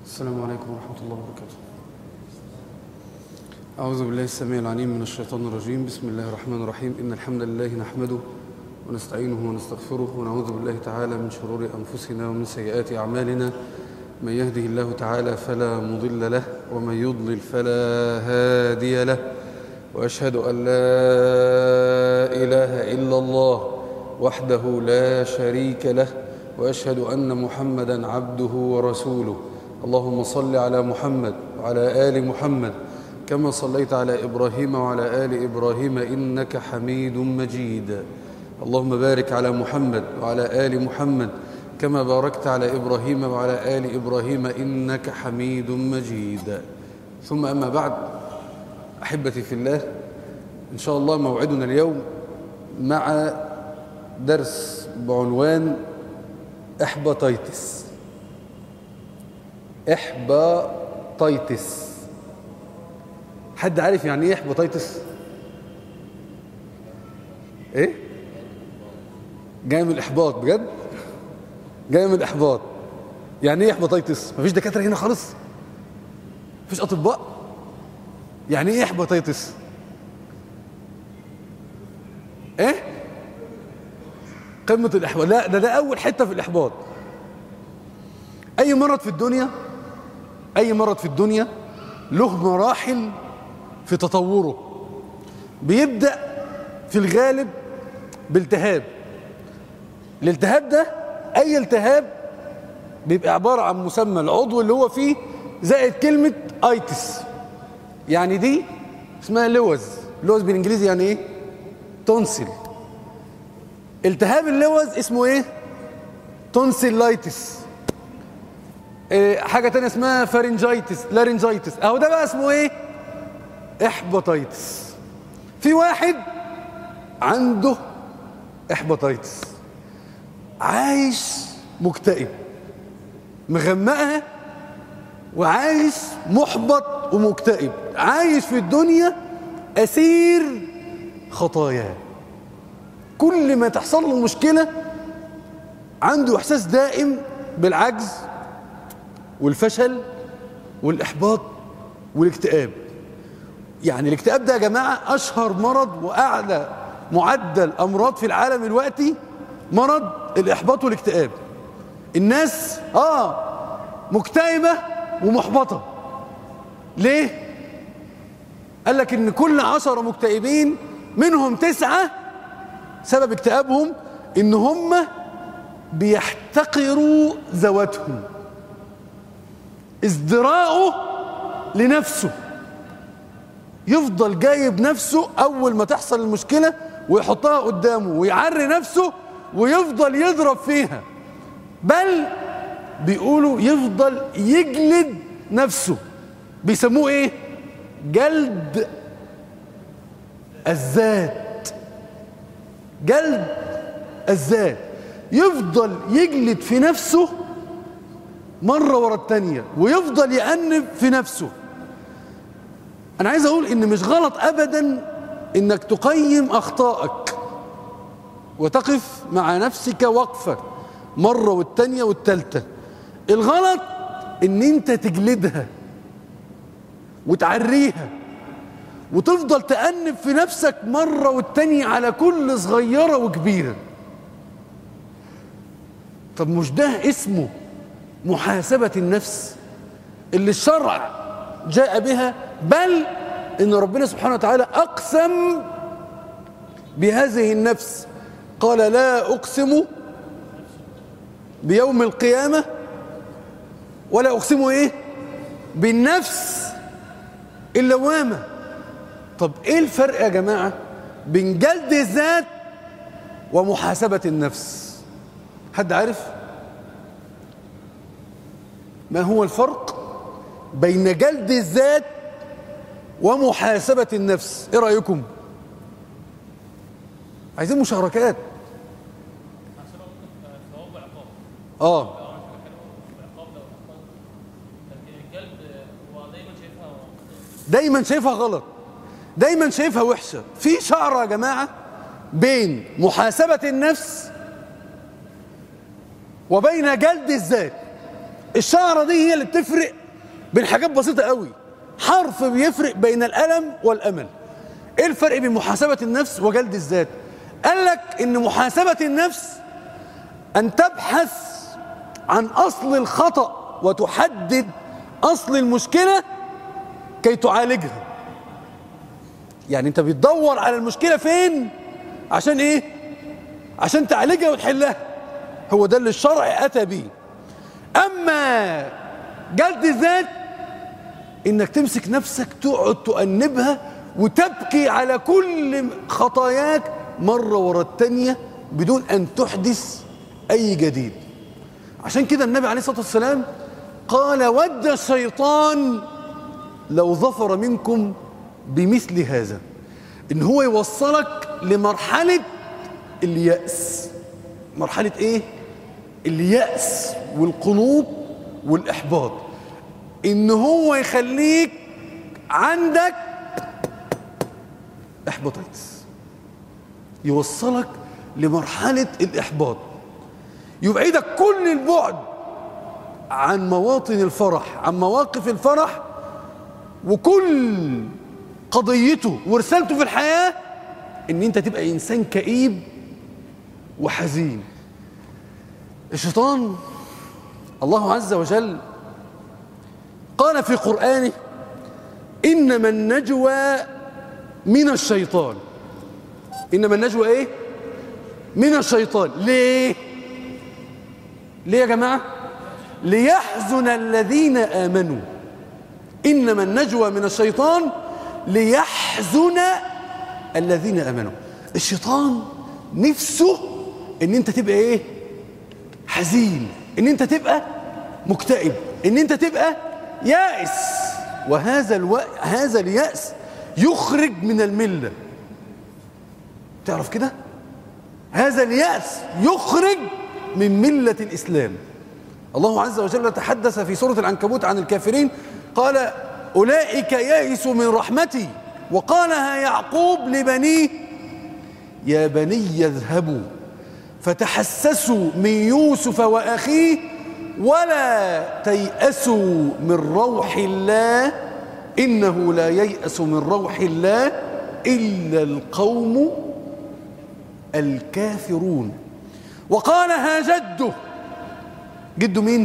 السلام عليكم ورحمة الله وبركاته أعوذ بالله السميع العليم من الشيطان الرجيم بسم الله الرحمن الرحيم إن الحمد لله نحمده ونستعينه ونستغفره ونعوذ بالله تعالى من شرور أنفسنا ومن سيئات أعمالنا من يهده الله تعالى فلا مضل له ومن يضلل فلا هادي له وأشهد أن لا إله إلا الله وحده لا شريك له وأشهد أن محمدا عبده ورسوله اللهم صل على محمد وعلى آل محمد كما صليت على إبراهيم وعلى آل إبراهيم إنك حميد مجيد اللهم بارك على محمد وعلى آل محمد كما باركت على إبراهيم وعلى آل إبراهيم إنك حميد مجيد ثم أما بعد أحبتي في الله إن شاء الله موعدنا اليوم مع درس بعنوان إحباطيتس إحباطيتس حد عارف يعني إيه إحباطيتس؟ إيه؟ جاي من الإحباط بجد؟ جاي من الإحباط يعني إيه إحباطيتس؟ مفيش دكاترة هنا خالص؟ مفيش أطباء؟ يعني إيه إحباطيتس؟ إيه؟ قمة الإحباط لا ده ده أول حتة في الإحباط أي مرض في الدنيا أي مرض في الدنيا له مراحل في تطوره بيبدأ في الغالب بالتهاب الالتهاب ده أي التهاب بيبقى عبارة عن مسمى العضو اللي هو فيه زائد كلمة ايتس يعني دي اسمها لوز لوز بالانجليزي يعني ايه تونسل التهاب اللوز اسمه ايه تونسيلايتس إيه حاجة تانية اسمها فارنجايتس لارنجايتس اهو ده بقى اسمه ايه احباطيتس في واحد عنده احباطيتس عايش مكتئب مغمقها وعايش محبط ومكتئب عايش في الدنيا أسير خطاياه كل ما تحصل له مشكلة عنده إحساس دائم بالعجز والفشل والإحباط والاكتئاب يعني الاكتئاب ده يا جماعة أشهر مرض وأعلى معدل أمراض في العالم دلوقتي مرض الإحباط والاكتئاب الناس آه مكتئبة ومحبطة ليه؟ قال لك إن كل عشرة مكتئبين منهم تسعة سبب اكتئابهم ان هم بيحتقروا ذواتهم ازدراءه لنفسه يفضل جايب نفسه اول ما تحصل المشكله ويحطها قدامه ويعري نفسه ويفضل يضرب فيها بل بيقولوا يفضل يجلد نفسه بيسموه ايه جلد الذات جلد الذات يفضل يجلد في نفسه مرة ورا التانية ويفضل يأنب في نفسه أنا عايز أقول إن مش غلط أبدا إنك تقيم أخطائك وتقف مع نفسك وقفة مرة والتانية والتالتة الغلط إن أنت تجلدها وتعريها وتفضل تأنب في نفسك مرة والتانية على كل صغيرة وكبيرة طب مش ده اسمه محاسبة النفس اللي الشرع جاء بها بل ان ربنا سبحانه وتعالى اقسم بهذه النفس قال لا اقسم بيوم القيامة ولا اقسم ايه بالنفس اللوامه طب ايه الفرق يا جماعة بين جلد الذات ومحاسبة النفس حد عارف ما هو الفرق بين جلد الذات ومحاسبة النفس ايه رأيكم عايزين مشاركات اه دايما شايفها غلط دايما شايفها وحشة في شعرة يا جماعة بين محاسبة النفس وبين جلد الذات الشعرة دي هي اللي بتفرق بين حاجات بسيطة قوي حرف بيفرق بين الألم والأمل ايه الفرق بين محاسبة النفس وجلد الذات قال لك ان محاسبة النفس ان تبحث عن اصل الخطأ وتحدد اصل المشكلة كي تعالجها يعني انت بتدور على المشكلة فين عشان ايه عشان تعالجها وتحلها هو ده اللي الشرع اتى به اما جلد الذات انك تمسك نفسك تقعد تؤنبها وتبكي على كل خطاياك مرة ورا التانية بدون أن تحدث أي جديد عشان كده النبي عليه الصلاة والسلام قال ود الشيطان لو ظفر منكم بمثل هذا إن هو يوصلك لمرحلة اليأس مرحلة إيه؟ اليأس والقنوط والإحباط إن هو يخليك عندك إحباطيتس يوصلك لمرحلة الإحباط يبعدك كل البعد عن مواطن الفرح عن مواقف الفرح وكل قضيته ورسالته في الحياة ان انت تبقى انسان كئيب وحزين الشيطان الله عز وجل قال في قرآنه إنما النجوى من الشيطان إنما النجوى إيه؟ من الشيطان ليه؟ ليه يا جماعة؟ ليحزن الذين آمنوا إنما النجوى من الشيطان ليحزن الذين آمنوا الشيطان نفسه إن أنت تبقى إيه؟ حزين إن أنت تبقى مكتئب إن أنت تبقى يائس وهذا الو... هذا اليأس يخرج من الملة تعرف كده هذا اليأس يخرج من ملة الإسلام الله عز وجل تحدث في سورة العنكبوت عن الكافرين قال أولئك يئسوا من رحمتي وقالها يعقوب لبنيه يا بني اذهبوا فتحسسوا من يوسف وأخيه ولا تيأسوا من روح الله إنه لا ييأس من روح الله إلا القوم الكافرون وقالها جده جده مين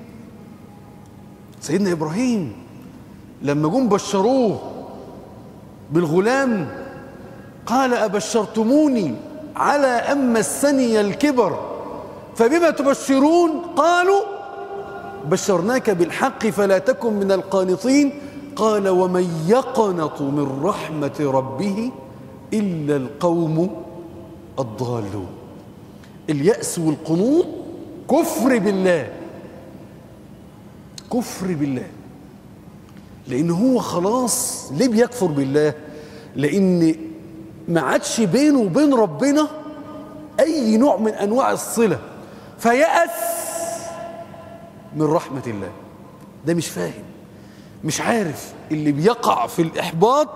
سيدنا إبراهيم لما جم بشروه بالغلام قال أبشرتموني على أن مسني الكبر فبما تبشرون قالوا بشرناك بالحق فلا تكن من القانطين قال ومن يقنط من رحمة ربه إلا القوم الضالون اليأس والقنوط كفر بالله كفر بالله لأن هو خلاص ليه بيكفر بالله لأن ما عادش بينه وبين ربنا أي نوع من أنواع الصلة فيأس من رحمة الله ده مش فاهم مش عارف اللي بيقع في الإحباط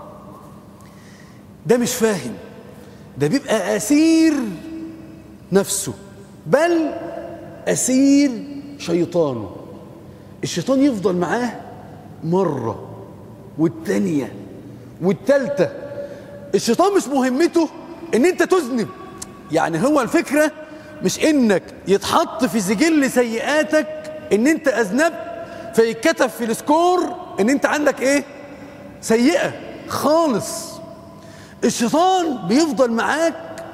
ده مش فاهم ده بيبقى أسير نفسه بل أسير شيطانه الشيطان يفضل معاه مرة والتانية والتالتة الشيطان مش مهمته ان انت تذنب يعني هو الفكرة مش انك يتحط في سجل سيئاتك ان انت اذنبت فيتكتب في السكور ان انت عندك ايه سيئة خالص الشيطان بيفضل معاك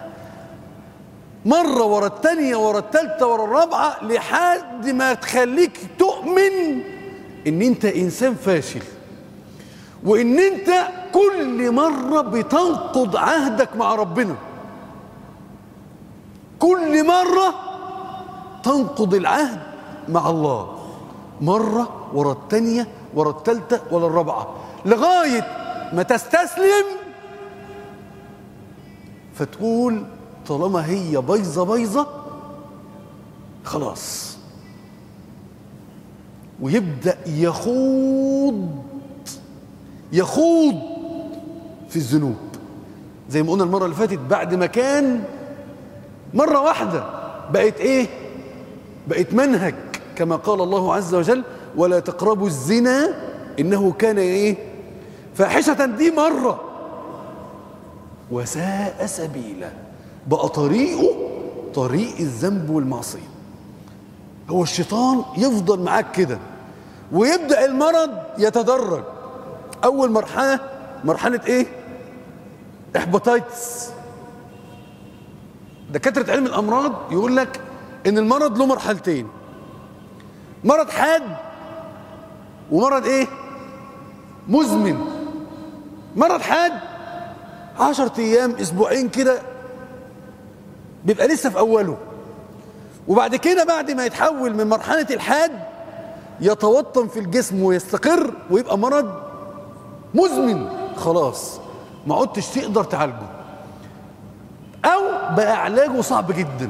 مرة ورا التانية ورا التالتة ورا الرابعة لحد ما تخليك تؤمن ان انت انسان فاشل وان انت كل مرة بتنقض عهدك مع ربنا كل مرة تنقض العهد مع الله مرة ورا التانية ورا التالتة ورا الرابعة لغاية ما تستسلم فتقول طالما هي بيضة بيضة خلاص ويبدأ يخوض يخوض في الذنوب زي ما قلنا المرة اللي فاتت بعد ما كان مرة واحدة بقت ايه بقت منهج كما قال الله عز وجل ولا تقربوا الزنا إنه كان إيه فاحشة دي مرة وساء سبيلا بقى طريقه طريق الذنب والمعصية هو الشيطان يفضل معاك كده ويبدأ المرض يتدرج أول مرحلة مرحلة إيه؟ إحباطيتس دكاترة علم الأمراض يقول لك إن المرض له مرحلتين مرض حاد ومرض إيه؟ مزمن مرض حاد عشرة أيام أسبوعين كده بيبقى لسه في أوله وبعد كده بعد ما يتحول من مرحلة الحاد يتوطن في الجسم ويستقر ويبقى مرض مزمن خلاص ما عدتش تقدر تعالجه او بقى علاجه صعب جدا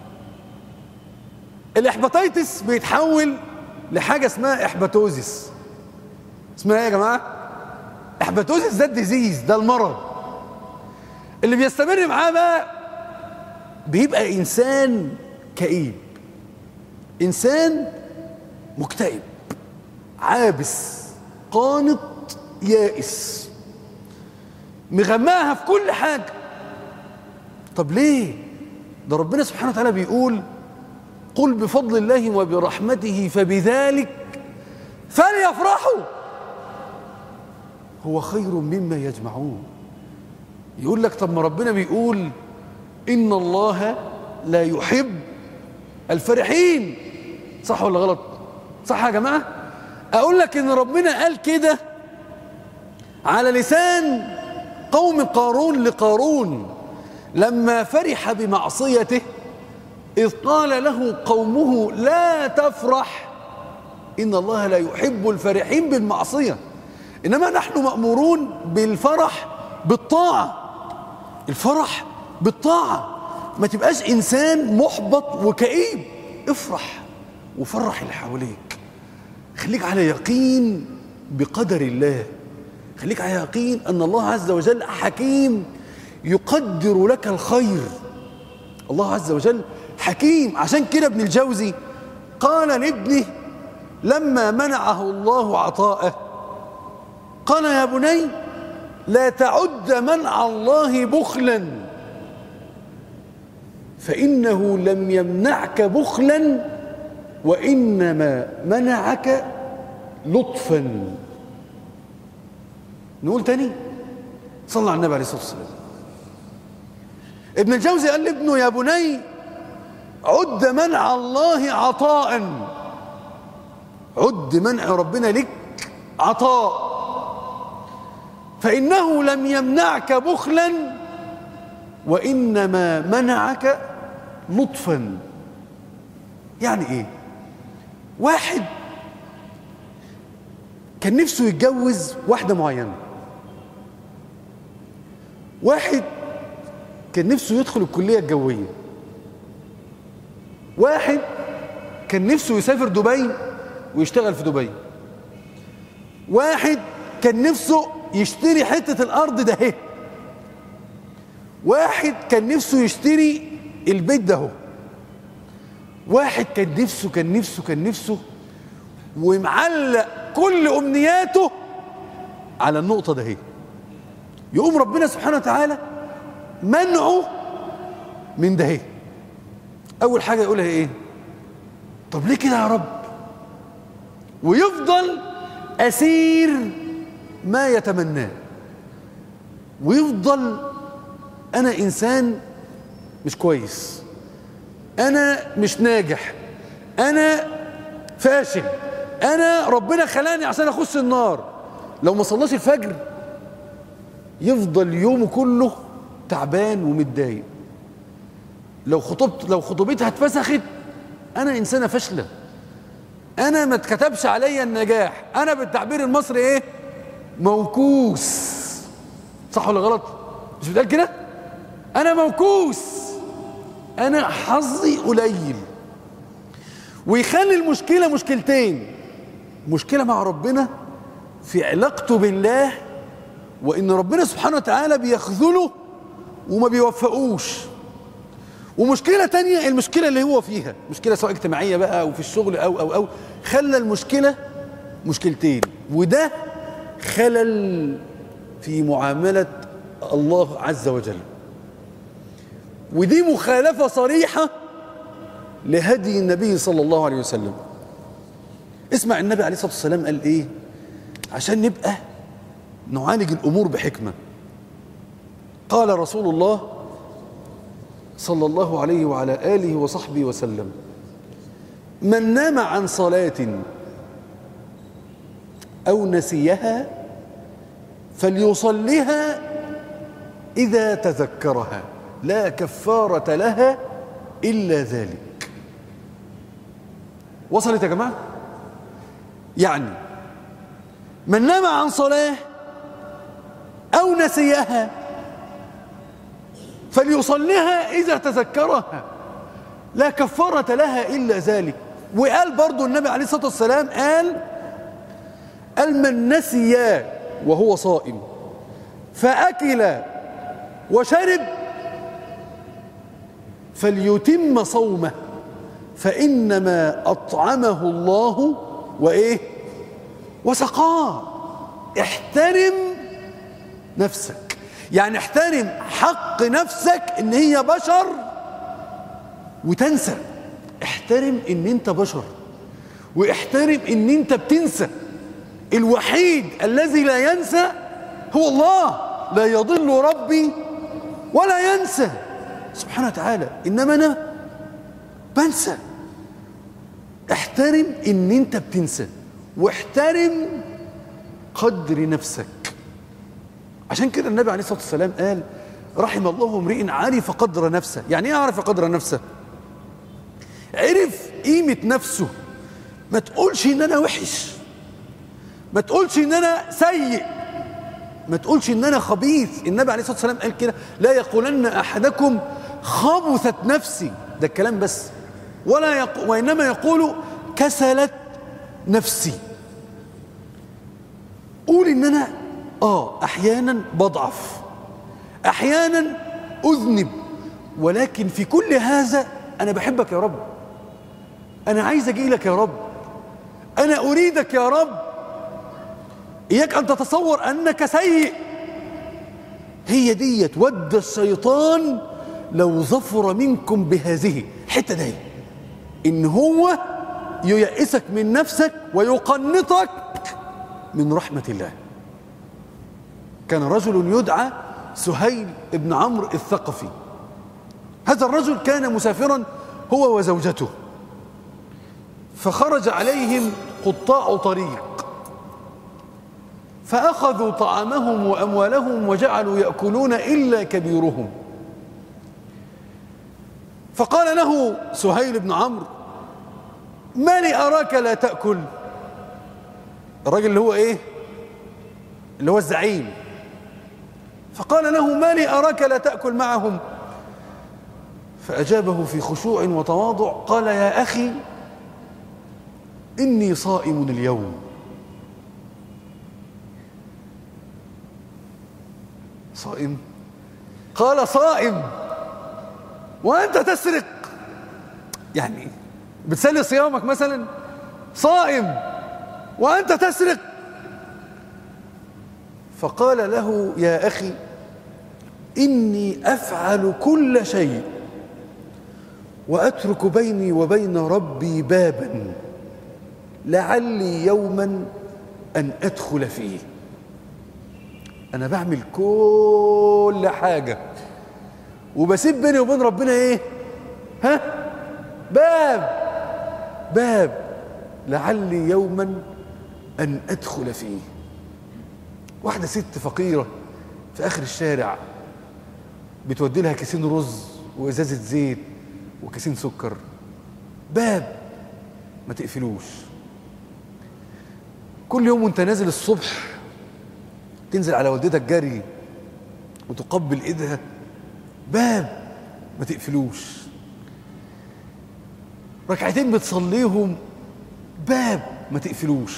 الاحباطيتس بيتحول لحاجه اسمها احباتوزيس اسمها ايه يا جماعه احباتوزيس ده الديزيز ده المرض اللي بيستمر معاه بقى بيبقى انسان كئيب انسان مكتئب عابس قانط يائس مغماها في كل حاجة طب ليه ده ربنا سبحانه وتعالى بيقول قل بفضل الله وبرحمته فبذلك فليفرحوا هو خير مما يجمعون يقول لك طب ما ربنا بيقول إن الله لا يحب الفرحين صح ولا غلط صح يا جماعة أقول لك إن ربنا قال كده على لسان قوم قارون لقارون لما فرح بمعصيته إذ قال له قومه لا تفرح إن الله لا يحب الفرحين بالمعصية إنما نحن مأمورون بالفرح بالطاعة الفرح بالطاعة ما تبقاش إنسان محبط وكئيب افرح وفرح اللي حواليك خليك على يقين بقدر الله خليك على يقين أن الله عز وجل حكيم يقدر لك الخير الله عز وجل حكيم عشان كده ابن الجوزي قال لابنه لما منعه الله عطاءه قال يا بني لا تعد منع الله بخلا فإنه لم يمنعك بخلا وإنما منعك لطفا نقول تاني صلى على النبي عليه الصلاة والسلام ابن الجوزي قال لابنه يا بني عد منع الله عطاء عد منع ربنا لك عطاء فإنه لم يمنعك بخلا وإنما منعك لطفا يعني إيه واحد كان نفسه يتجوز واحدة معينة واحد كان نفسه يدخل الكلية الجوية واحد كان نفسه يسافر دبي ويشتغل في دبي واحد كان نفسه يشتري حتة الأرض ده هي. واحد كان نفسه يشتري البيت ده هو. واحد كان نفسه كان نفسه كان نفسه ومعلق كل أمنياته على النقطة ده هي. يقوم ربنا سبحانه وتعالى منعه من ده هي. أول حاجة يقولها إيه طب ليه كده يا رب ويفضل أسير ما يتمناه ويفضل أنا إنسان مش كويس أنا مش ناجح أنا فاشل أنا ربنا خلاني عشان أخش النار لو ما صلاش الفجر يفضل يومه كله تعبان ومتضايق لو خطبت لو خطوبتها اتفسخت انا انسانه فاشله انا ما اتكتبش عليا النجاح انا بالتعبير المصري ايه موكوس صح ولا غلط مش بتقال كده انا موكوس انا حظي قليل ويخلي المشكله مشكلتين مشكله مع ربنا في علاقته بالله وان ربنا سبحانه وتعالى بيخذله وما بيوفقوش ومشكلة تانية المشكلة اللي هو فيها مشكلة سواء اجتماعية بقى أو في الشغل أو أو أو خلى المشكلة مشكلتين وده خلل في معاملة الله عز وجل ودي مخالفة صريحة لهدي النبي صلى الله عليه وسلم اسمع النبي عليه الصلاة والسلام قال ايه عشان نبقى نعالج الأمور بحكمة قال رسول الله صلى الله عليه وعلى آله وصحبه وسلم من نام عن صلاة أو نسيها فليصلها إذا تذكرها لا كفارة لها إلا ذلك وصلت يا جماعة يعني من نام عن صلاة أو نسيها فليصليها إذا تذكرها لا كفارة لها إلا ذلك وقال برضو النبي عليه الصلاة والسلام قال قال من نسي وهو صائم فأكل وشرب فليتم صومه فإنما أطعمه الله وإيه وسقاه احترم نفسك يعني احترم حق نفسك ان هي بشر وتنسى احترم ان انت بشر واحترم ان انت بتنسى الوحيد الذي لا ينسى هو الله لا يضل ربي ولا ينسى سبحانه وتعالى انما انا بنسى احترم ان انت بتنسى واحترم قدر نفسك عشان كده النبي عليه الصلاه والسلام قال رحم الله امرئ عرف قدر نفسه يعني ايه عرف قدر نفسه عرف قيمه نفسه ما تقولش ان انا وحش ما تقولش ان انا سيء ما تقولش ان انا خبيث النبي عليه الصلاه والسلام قال كده لا يقولن احدكم خبثت نفسي ده الكلام بس ولا يق... وانما يقول كسلت نفسي قول ان انا اه احيانا بضعف احيانا اذنب ولكن في كل هذا انا بحبك يا رب انا عايز اجي لك يا رب انا اريدك يا رب اياك ان تتصور انك سيء هي ديت ود الشيطان لو ظفر منكم بهذه حته دي ان هو ييأسك من نفسك ويقنطك من رحمة الله كان رجل يدعى سهيل بن عمرو الثقفي هذا الرجل كان مسافرا هو وزوجته فخرج عليهم قطاع طريق فأخذوا طعامهم وأموالهم وجعلوا يأكلون إلا كبيرهم فقال له سهيل بن عمرو ما لي أراك لا تأكل الراجل اللي هو إيه اللي هو الزعيم فقال له ما لي أراك لا تأكل معهم فأجابه في خشوع وتواضع قال يا أخي إني صائم اليوم صائم قال صائم وأنت تسرق يعني بتسلي صيامك مثلا صائم وأنت تسرق فقال له يا أخي إني أفعل كل شيء وأترك بيني وبين ربي بابا لعلي يوما أن أدخل فيه أنا بعمل كل حاجة وبسيب بيني وبين ربنا إيه ها باب باب لعلي يوما أن أدخل فيه واحدة ست فقيرة في آخر الشارع بتودي لها كيسين رز وإزازة زيت وكيسين سكر باب ما تقفلوش كل يوم وانت نازل الصبح تنزل على والدتك جري وتقبل ايدها باب ما تقفلوش ركعتين بتصليهم باب ما تقفلوش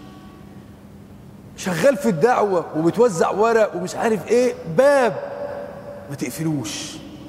شغال في الدعوة وبتوزع ورق ومش عارف ايه باب ما تقفلوش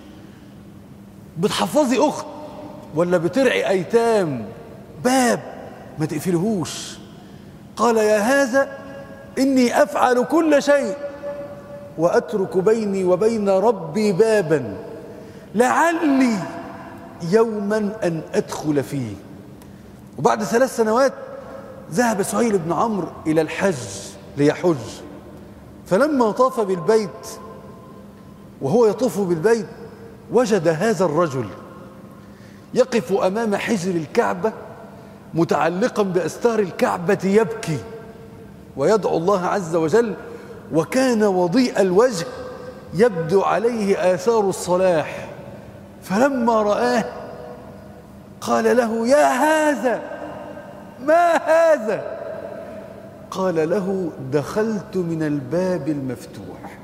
بتحفظي اخت ولا بترعي ايتام باب ما تقفلهوش قال يا هذا إني أفعل كل شيء وأترك بيني وبين ربي بابا لعلي يوما أن أدخل فيه وبعد ثلاث سنوات ذهب سهيل بن عمرو إلى الحج ليحج فلما طاف بالبيت وهو يطوف بالبيت وجد هذا الرجل يقف أمام حجر الكعبة متعلقا بأستار الكعبة يبكي ويدعو الله عز وجل وكان وضيء الوجه يبدو عليه آثار الصلاح فلما رآه قال له يا هذا ما هذا قال له دخلت من الباب المفتوح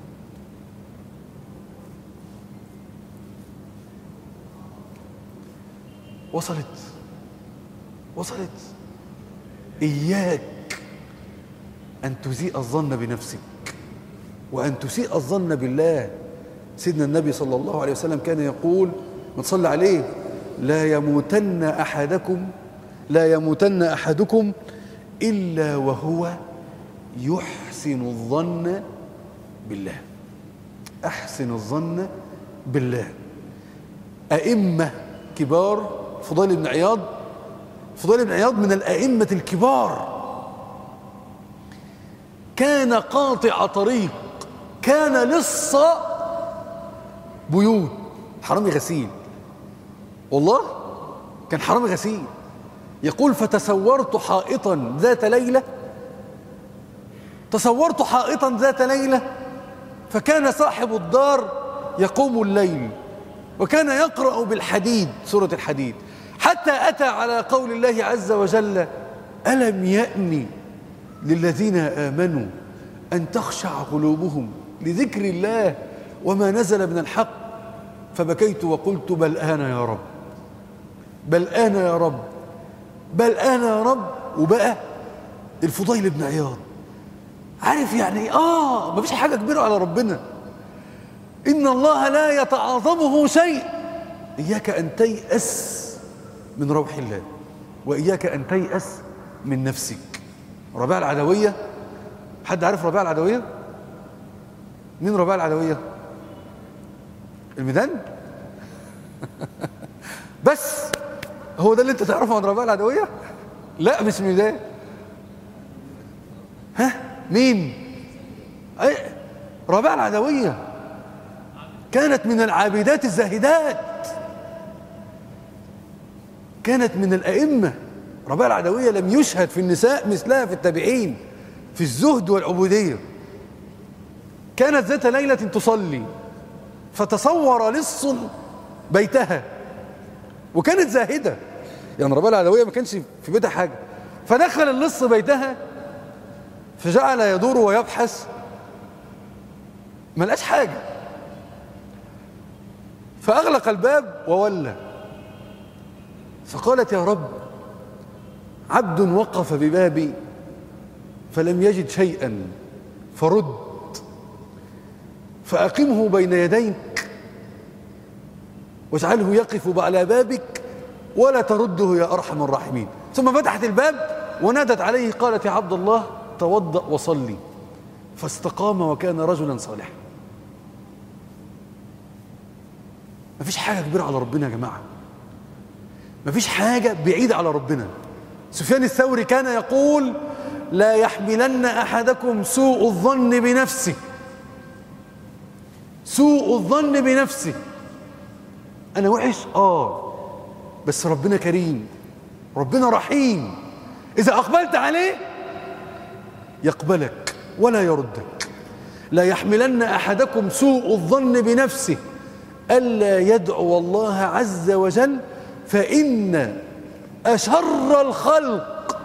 وصلت وصلت إياك أن تسيء الظن بنفسك وأن تسيء الظن بالله سيدنا النبي صلى الله عليه وسلم كان يقول من صلى عليه لا يموتن أحدكم لا يموتن أحدكم إلا وهو يحسن الظن بالله أحسن الظن بالله أئمة كبار فضيل بن عياض فضيل بن عياض من الأئمة الكبار كان قاطع طريق كان لص بيوت حرامي غسيل والله كان حرامي غسيل يقول فتسورت حائطا ذات ليلة تصورت حائطا ذات ليلة فكان صاحب الدار يقوم الليل وكان يقرأ بالحديد سورة الحديد حتى أتى على قول الله عز وجل ألم يأني للذين آمنوا أن تخشع قلوبهم لذكر الله وما نزل من الحق فبكيت وقلت بل أنا يا رب بل أنا يا رب بل أنا يا رب وبقى الفضيل بن عياض عارف يعني آه مفيش حاجة كبيرة على ربنا إن الله لا يتعاظمه شيء إياك أن تيأس من روح الله وإياك أن تيأس من نفسك ربيع العدوية حد عارف ربيع العدوية مين ربيع العدوية الميدان بس هو ده اللي انت تعرفه عن ربيع العدوية لا مش ميدان ها مين اي ربيع العدوية كانت من العابدات الزاهدات كانت من الأئمة ربيع العدوية لم يشهد في النساء مثلها في التابعين في الزهد والعبودية كانت ذات ليلة تصلي فتصور لص بيتها وكانت زاهدة يعني ربيع العدوية ما كانش في بيتها حاجة فدخل اللص بيتها فجعل يدور ويبحث ما لقاش حاجة فأغلق الباب وولى فقالت يا رب عبد وقف ببابي فلم يجد شيئا فرد فأقمه بين يديك واجعله يقف على بابك ولا ترده يا أرحم الراحمين ثم فتحت الباب ونادت عليه قالت يا عبد الله توضأ وصلي فاستقام وكان رجلا صالحا مفيش حاجة كبيرة على ربنا يا جماعة مفيش حاجة بعيدة على ربنا سفيان الثوري كان يقول لا يحملن أحدكم سوء الظن بنفسه سوء الظن بنفسه أنا وحش آه بس ربنا كريم ربنا رحيم إذا أقبلت عليه يقبلك ولا يردك لا يحملن أحدكم سوء الظن بنفسه ألا يدعو الله عز وجل فإن أشر الخلق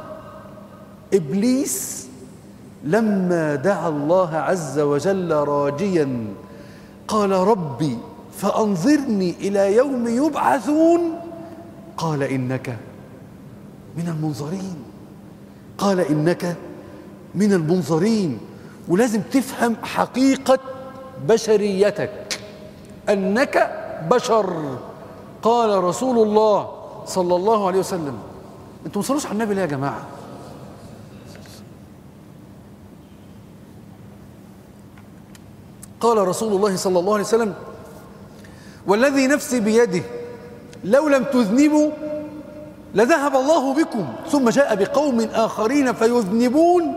إبليس لما دعا الله عز وجل راجيا قال ربي فأنظرني إلى يوم يبعثون قال إنك من المنظرين قال إنك من المنظرين ولازم تفهم حقيقة بشريتك أنك بشر قال رسول الله صلى الله عليه وسلم انتوا ما على النبي ليه يا جماعة قال رسول الله صلى الله عليه وسلم والذي نفسي بيده لو لم تذنبوا لذهب الله بكم ثم جاء بقوم آخرين فيذنبون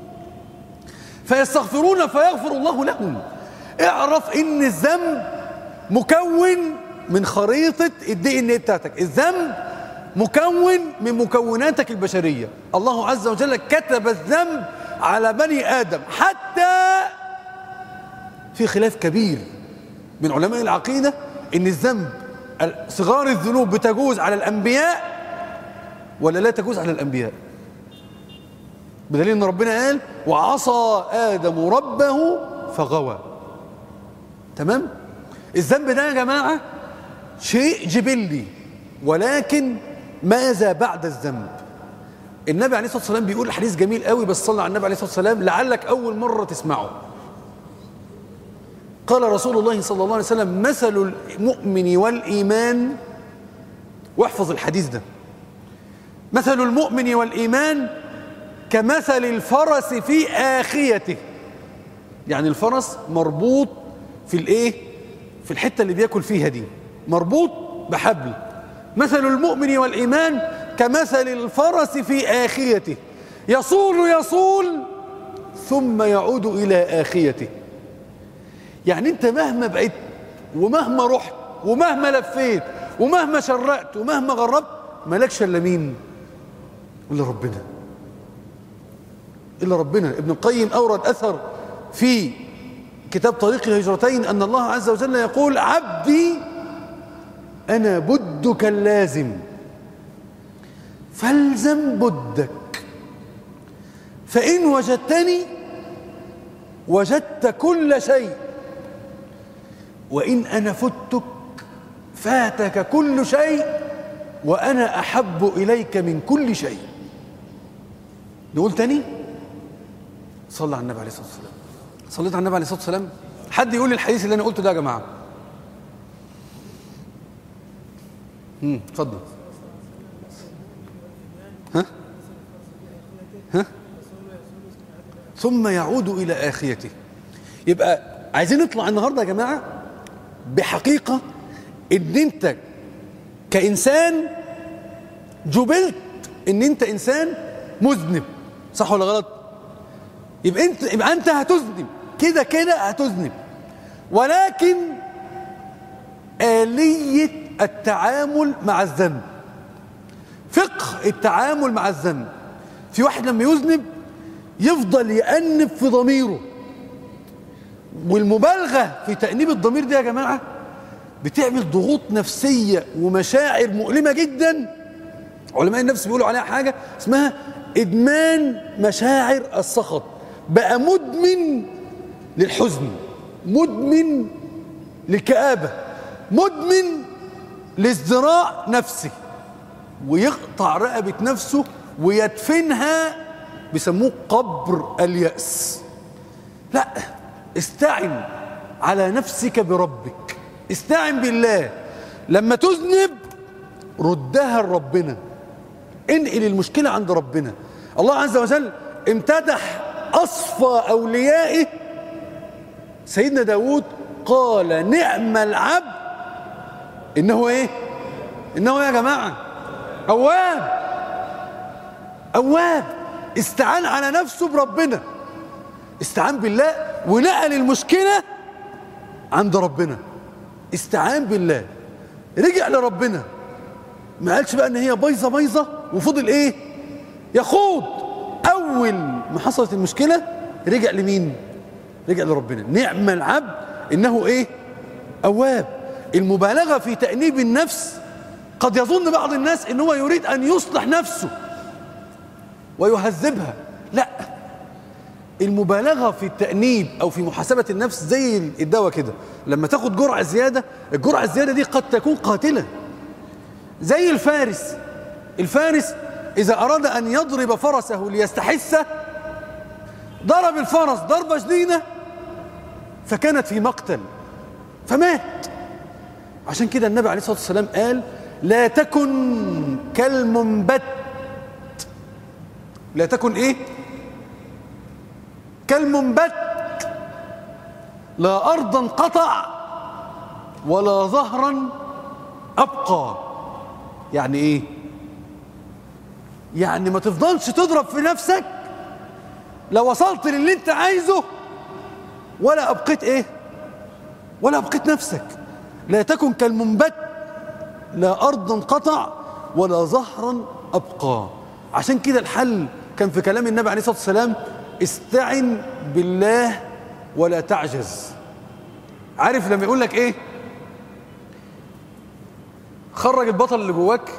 فيستغفرون فيغفر الله لهم اعرف ان الذنب مكون من خريطة الدي ان بتاعتك الذنب مكون من مكوناتك البشرية الله عز وجل كتب الذنب على بني آدم حتى في خلاف كبير من علماء العقيدة ان الذنب صغار الذنوب بتجوز على الأنبياء ولا لا تجوز على الأنبياء بدليل ان ربنا قال وعصى آدم ربه فغوى تمام الذنب ده يا جماعة شيء جبلي ولكن ماذا بعد الذنب النبي عليه الصلاة والسلام بيقول حديث جميل قوي بس صلى على النبي عليه الصلاة والسلام لعلك أول مرة تسمعه قال رسول الله صلى الله عليه وسلم مثل المؤمن والإيمان واحفظ الحديث ده مثل المؤمن والإيمان كمثل الفرس في آخيته يعني الفرس مربوط في الايه في الحتة اللي بياكل فيها دي مربوط بحبل مثل المؤمن والإيمان كمثل الفرس في آخيته يصول يصول ثم يعود إلى آخيته يعني أنت مهما بعدت ومهما رحت ومهما لفيت ومهما شرقت ومهما غربت مالكش إلا مين إلا ربنا إلا ربنا ابن القيم أورد أثر في كتاب طريق الهجرتين أن الله عز وجل يقول عبدي أنا بدك اللازم فالزم بدك فإن وجدتني وجدت كل شيء وإن أنا فتك فاتك كل شيء وأنا أحب إليك من كل شيء نقول تاني صلى على النبي عليه الصلاة والسلام صليت على النبي عليه الصلاة والسلام حد يقول لي الحديث اللي أنا قلته ده يا جماعة امم اتفضل ها ها ثم يعود إلى آخيته يبقى عايزين نطلع النهاردة يا جماعة بحقيقة ان انت كإنسان جبلت ان انت إنسان مذنب صح ولا غلط يبقى انت يبقى انت هتذنب كده كده هتذنب ولكن آلية التعامل مع الذنب فقه التعامل مع الذنب في واحد لما يذنب يفضل يأنب في ضميره والمبالغة في تأنيب الضمير دي يا جماعة بتعمل ضغوط نفسية ومشاعر مؤلمة جدا علماء النفس بيقولوا عليها حاجة اسمها إدمان مشاعر السخط بقى مدمن للحزن مدمن للكآبة مدمن لازدراء نفسي ويقطع رقبة نفسه ويدفنها بيسموه قبر اليأس لا استعن على نفسك بربك استعن بالله لما تذنب ردها لربنا انقل المشكلة عند ربنا الله عز وجل امتدح أصفى أوليائه سيدنا داود قال نعم العبد إنه إيه إنه يا جماعة أواب أواب استعان على نفسه بربنا استعان بالله ونقل المشكلة عند ربنا استعان بالله رجع لربنا ما قالش بقى ان هي بايظه بايظه وفضل ايه يخوض اول ما حصلت المشكله رجع لمين رجع لربنا نعم العبد انه ايه اواب المبالغه في تانيب النفس قد يظن بعض الناس ان هو يريد ان يصلح نفسه ويهذبها لا المبالغه في التانيب او في محاسبه النفس زي الدواء كده لما تاخد جرعه زياده الجرعه الزياده دي قد تكون قاتله زي الفارس الفارس إذا أراد أن يضرب فرسه ليستحسه ضرب الفرس ضربة شديدة فكانت في مقتل فمات عشان كده النبي عليه الصلاة والسلام قال لا تكن كالمنبت لا تكن ايه كالمنبت لا أرضا قطع ولا ظهرا أبقى يعني إيه يعني ما تفضلش تضرب في نفسك لو وصلت للي انت عايزه ولا أبقيت إيه ولا أبقيت نفسك لا تكن كالمنبت لا أرضا قطع ولا ظهرا أبقى عشان كده الحل كان في كلام النبي عليه الصلاة والسلام استعن بالله ولا تعجز عارف لما يقول لك ايه خرج البطل اللي جواك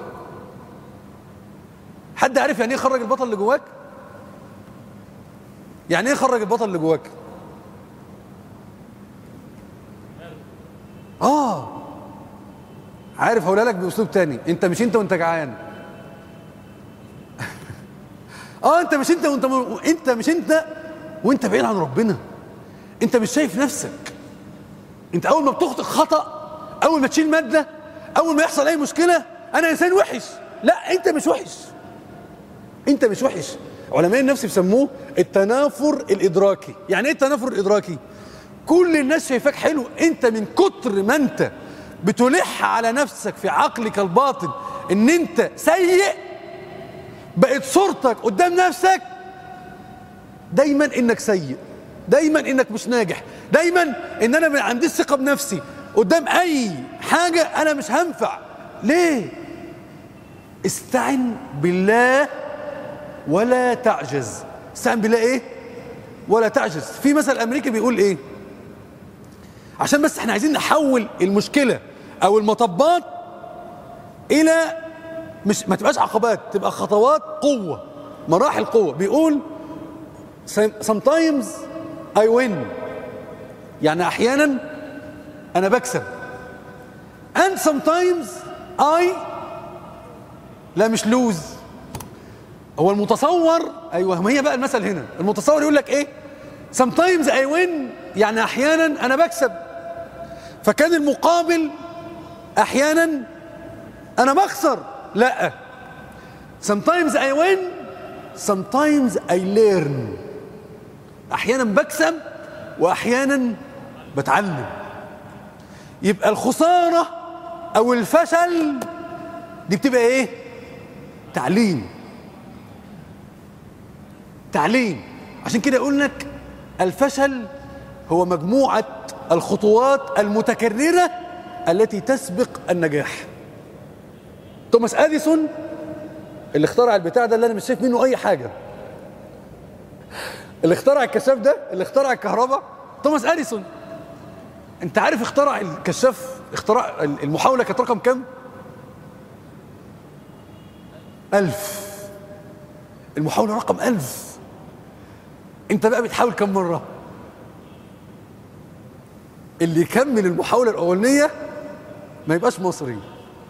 حد عارف يعني ايه خرج البطل اللي جواك يعني ايه خرج البطل اللي جواك اه عارف هقولها لك باسلوب تاني انت مش انت وانت جعان اه انت مش انت وانت انت مش انت وانت بعيد عن ربنا انت مش شايف نفسك انت اول ما بتخطئ خطأ اول ما تشيل مادة اول ما يحصل اي مشكلة انا انسان وحش لا انت مش وحش انت مش وحش علماء النفس بيسموه التنافر الادراكي يعني ايه التنافر الادراكي كل الناس شايفاك حلو انت من كتر ما انت بتلح على نفسك في عقلك الباطن ان انت سيء بقت صورتك قدام نفسك دايما انك سيء دايما انك مش ناجح دايما ان انا ما عنديش ثقه بنفسي قدام اي حاجه انا مش هنفع ليه استعن بالله ولا تعجز استعن بالله ايه ولا تعجز في مثل امريكي بيقول ايه عشان بس احنا عايزين نحول المشكله او المطبات الى مش ما تبقاش عقبات تبقى خطوات قوه مراحل قوه بيقول sometimes I win يعني احيانا انا بكسب and sometimes I لا مش لوز هو المتصور ايوه ما هي بقى المثل هنا المتصور يقول لك ايه sometimes I win يعني احيانا انا بكسب فكان المقابل احيانا انا بخسر لا sometimes I win sometimes I learn احيانا بكسب واحيانا بتعلم يبقى الخسارة او الفشل دي بتبقى ايه تعليم تعليم عشان كده يقول لك الفشل هو مجموعة الخطوات المتكررة التي تسبق النجاح توماس اديسون اللي اخترع البتاع ده اللي انا مش شايف منه اي حاجه اللي اخترع الكشاف ده اللي اخترع الكهرباء توماس اديسون انت عارف اخترع الكشاف اختراع المحاوله كانت رقم كام ألف المحاولة رقم ألف انت بقى بتحاول كم مرة اللي يكمل المحاولة الأولانية ما يبقاش مصري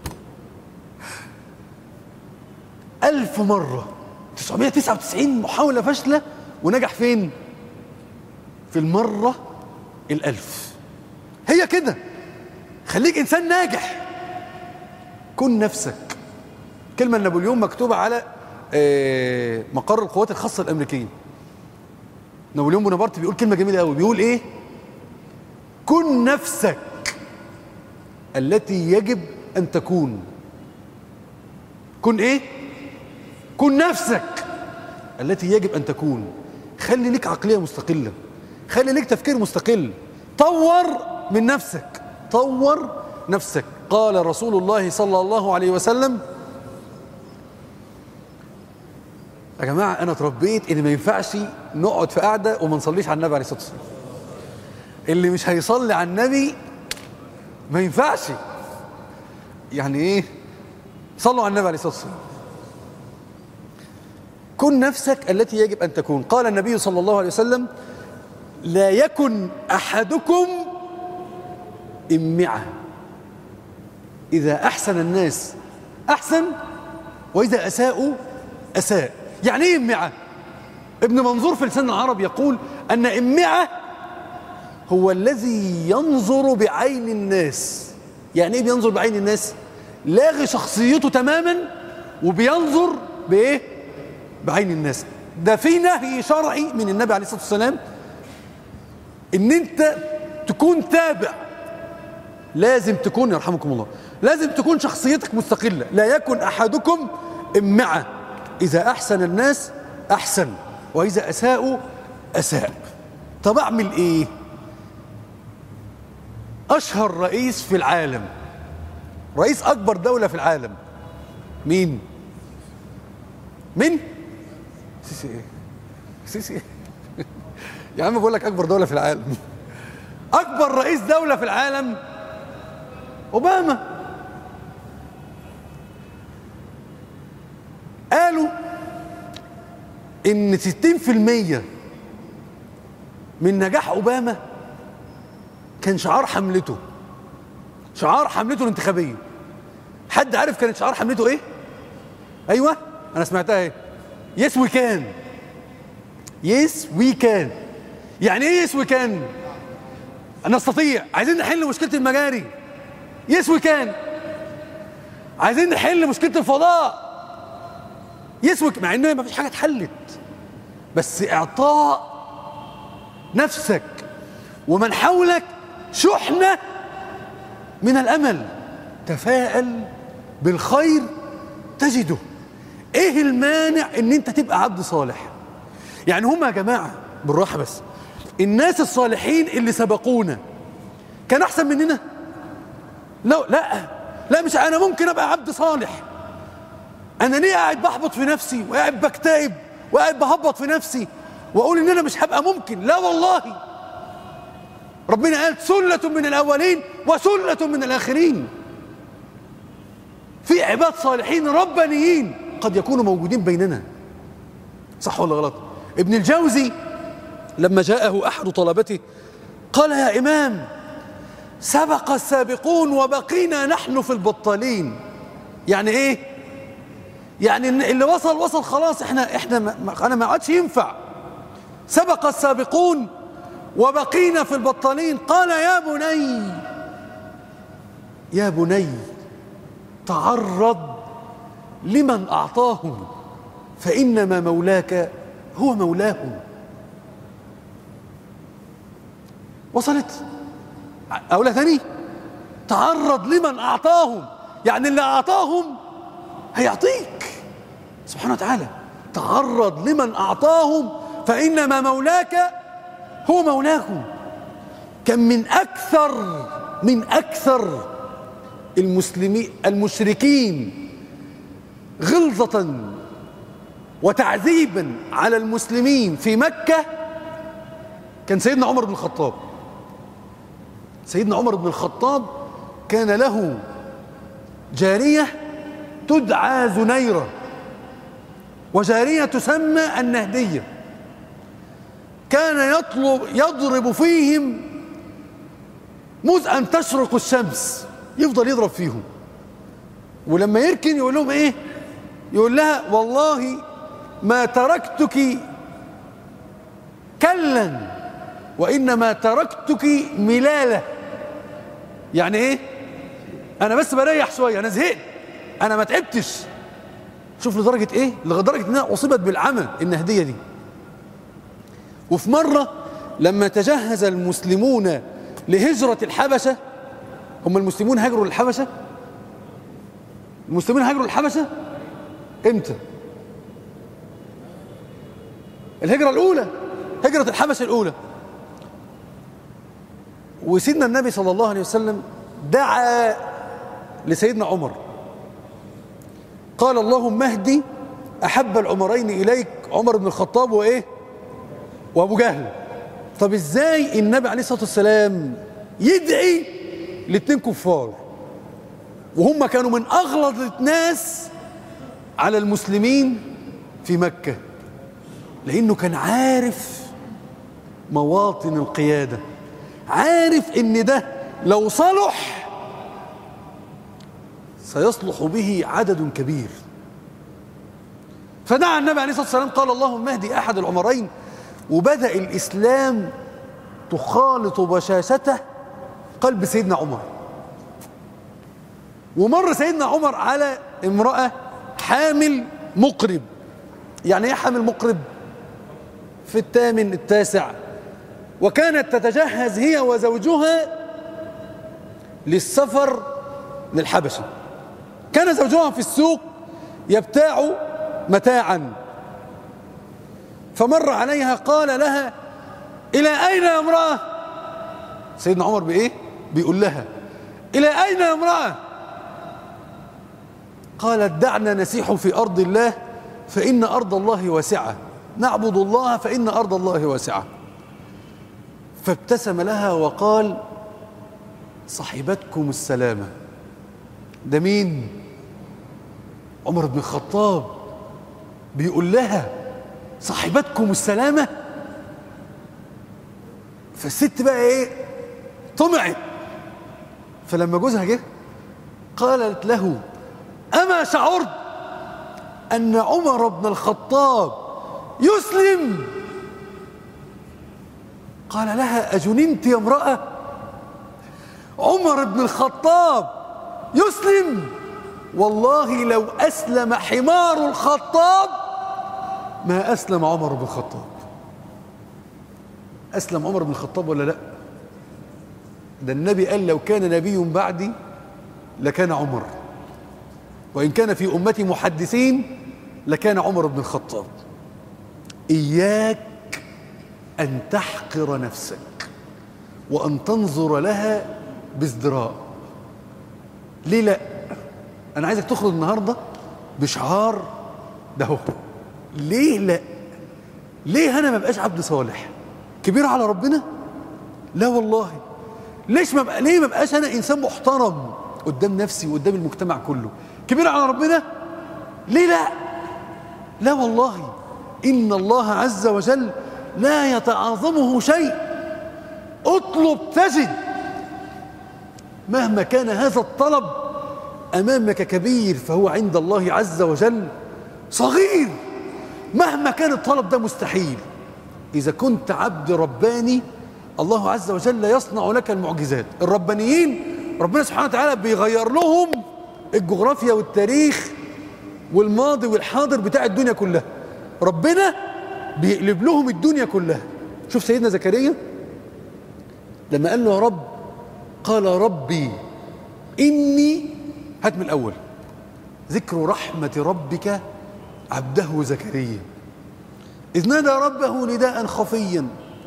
ألف مرة 999 محاولة فاشلة ونجح فين في المرة الألف هي كده خليك إنسان ناجح كن نفسك كلمة نابليون مكتوبة على مقر القوات الخاصة الأمريكية نابليون بونابرت بيقول كلمة جميلة قوي بيقول إيه كن نفسك التي يجب أن تكون كن إيه كن نفسك التي يجب أن تكون خلي لك عقلية مستقلة خلي لك تفكير مستقل طور من نفسك طور نفسك قال رسول الله صلى الله عليه وسلم يا جماعة أنا اتربيت إن ما ينفعش نقعد في قعدة وما نصليش على النبي عليه الصلاة والسلام اللي مش هيصلي على النبي ما ينفعش يعني إيه صلوا على النبي عليه الصلاة والسلام كن نفسك التي يجب أن تكون قال النبي صلى الله عليه وسلم لا يكن أحدكم إمعة إذا أحسن الناس أحسن وإذا أساءوا أساء يعني إيه إمعة ابن منظور في لسان العرب يقول أن إمعة هو الذي ينظر بعين الناس يعني إيه بينظر بعين الناس لاغي شخصيته تماما وبينظر بإيه بعين الناس ده في نهي شرعي من النبي عليه الصلاة والسلام ان انت تكون تابع لازم تكون يرحمكم الله لازم تكون شخصيتك مستقلة لا يكن أحدكم إمعة إذا أحسن الناس أحسن وإذا أساءوا أساء طب أعمل إيه أشهر رئيس في العالم رئيس أكبر دولة في العالم مين مين سيسي إيه سيسي إيه يا عم بقول لك أكبر دولة في العالم أكبر رئيس دولة في العالم أوباما قالوا إن 60% من نجاح أوباما كان شعار حملته شعار حملته الانتخابية حد عارف كانت شعار حملته إيه؟ أيوه أنا سمعتها إيه؟ يس وي كان يس وي كان يعني إيه يس وي كان؟ نستطيع عايزين نحل مشكلة المجاري يس وي كان عايزين نحل مشكلة الفضاء يس وي مع إن ما فيش حاجة اتحلت بس إعطاء نفسك ومن حولك شحنة من الأمل تفاءل بالخير تجده ايه المانع ان انت تبقى عبد صالح يعني هم يا جماعة بالراحة بس الناس الصالحين اللي سبقونا كان احسن مننا لا لا لا مش انا ممكن ابقى عبد صالح انا ليه قاعد بحبط في نفسي وقاعد بكتئب وقاعد بهبط في نفسي واقول ان انا مش هبقى ممكن لا والله ربنا قال سلة من الاولين وسلة من الاخرين في عباد صالحين ربانيين قد يكونوا موجودين بيننا صح ولا غلط ابن الجوزي لما جاءه احد طلبته قال يا امام سبق السابقون وبقينا نحن في البطالين يعني ايه يعني اللي وصل وصل خلاص احنا احنا ما انا ما عادش ينفع سبق السابقون وبقينا في البطالين قال يا بني يا بني تعرض لمن اعطاهم فانما مولاك هو مولاهم وصلت اقولها ثاني تعرض لمن اعطاهم يعني اللي اعطاهم هيعطيك سبحانه وتعالى تعرض لمن اعطاهم فانما مولاك هو مولاكم كان من اكثر من اكثر المسلمين المشركين غلظة وتعذيبا على المسلمين في مكة كان سيدنا عمر بن الخطاب سيدنا عمر بن الخطاب كان له جارية تدعى زنيرة وجارية تسمى النهدية كان يطلب يضرب فيهم مذ أن تشرق الشمس يفضل يضرب فيهم ولما يركن يقول لهم ايه يقول لها والله ما تركتك كلا وإنما تركتك ملالة يعني ايه انا بس بريح شوية انا زهقت انا ما تعبتش شوف لدرجة ايه لدرجة انها اصيبت بالعمى النهدية دي وفي مرة لما تجهز المسلمون لهجرة الحبشة هم المسلمون هاجروا للحبشة المسلمين هاجروا للحبشة امتى الهجرة الأولى هجرة الحبشة الأولى وسيدنا النبي صلى الله عليه وسلم دعا لسيدنا عمر قال اللهم اهدي أحب العمرين إليك عمر بن الخطاب وإيه وأبو جهل طب إزاي النبي عليه الصلاة والسلام يدعي لاتنين كفار وهم كانوا من أغلظ الناس على المسلمين في مكة لأنه كان عارف مواطن القيادة عارف إن ده لو صلح سيصلح به عدد كبير فدعا النبي عليه الصلاة والسلام قال اللهم اهدي أحد العمرين وبدأ الإسلام تخالط بشاشته قلب سيدنا عمر ومر سيدنا عمر على امرأة حامل مقرب يعني ايه حامل مقرب في الثامن التاسع وكانت تتجهز هي وزوجها للسفر للحبشة كان زوجها في السوق يبتاع متاعا فمر عليها قال لها إلى أين يا امرأة سيدنا عمر بإيه بيقول لها إلى أين يا امرأة قالت دعنا نسيح في أرض الله فإن أرض الله واسعة نعبد الله فإن أرض الله واسعة فابتسم لها وقال صاحبتكم السلامة ده مين عمر بن الخطاب بيقول لها صاحبتكم السلامة فالست بقى ايه طمعت فلما جوزها جه قالت له أما شعرت أن عمر بن الخطاب يسلم قال لها أجننت يا امرأة عمر بن الخطاب يسلم والله لو أسلم حمار الخطاب ما أسلم عمر بن الخطاب أسلم عمر بن الخطاب ولا لا ده النبي قال لو كان نبي بعدي لكان عمر وإن كان في أمتي محدثين لكان عمر بن الخطاب إياك أن تحقر نفسك وأن تنظر لها بازدراء ليه لا أنا عايزك تخرج النهاردة بشعار ده هو ليه لا ليه أنا ما بقاش عبد صالح كبير على ربنا لا والله ليش ما بقى ليه ما بقاش أنا إنسان محترم قدام نفسي وقدام المجتمع كله كبير على ربنا ليه لا لا والله إن الله عز وجل لا يتعاظمه شيء اطلب تجد مهما كان هذا الطلب أمامك كبير فهو عند الله عز وجل صغير مهما كان الطلب ده مستحيل إذا كنت عبد رباني الله عز وجل يصنع لك المعجزات الربانيين ربنا سبحانه وتعالى بيغير لهم الجغرافيا والتاريخ والماضي والحاضر بتاع الدنيا كلها ربنا بيقلب لهم الدنيا كلها شوف سيدنا زكريا لما قال له يا رب قال ربي إني هات من الأول ذكر رحمة ربك عبده زكريا إذ نادى ربه نداء خفيا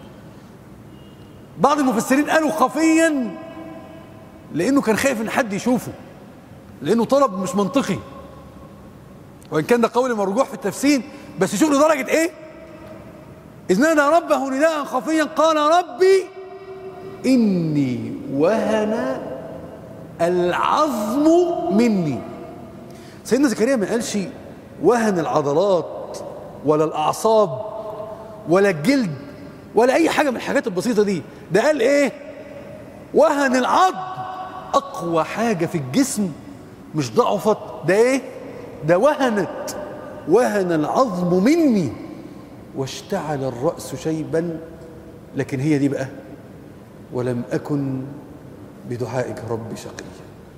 بعض المفسرين قالوا خفيا لأنه كان خايف إن حد يشوفه لأنه طلب مش منطقي وإن كان ده قول مرجوح في التفسير بس شوف لدرجة إيه إذ نادى ربه نداء خفيا قال ربي إني وهن العظم مني سيدنا زكريا ما قالش وهن العضلات ولا الأعصاب ولا الجلد ولا أي حاجة من الحاجات البسيطة دي ده قال إيه وهن العظم أقوى حاجة في الجسم مش ضعفت ده إيه ده وهنت وهن العظم مني واشتعل الرأس شيبا لكن هي دي بقى ولم أكن بدعائك رب شقيا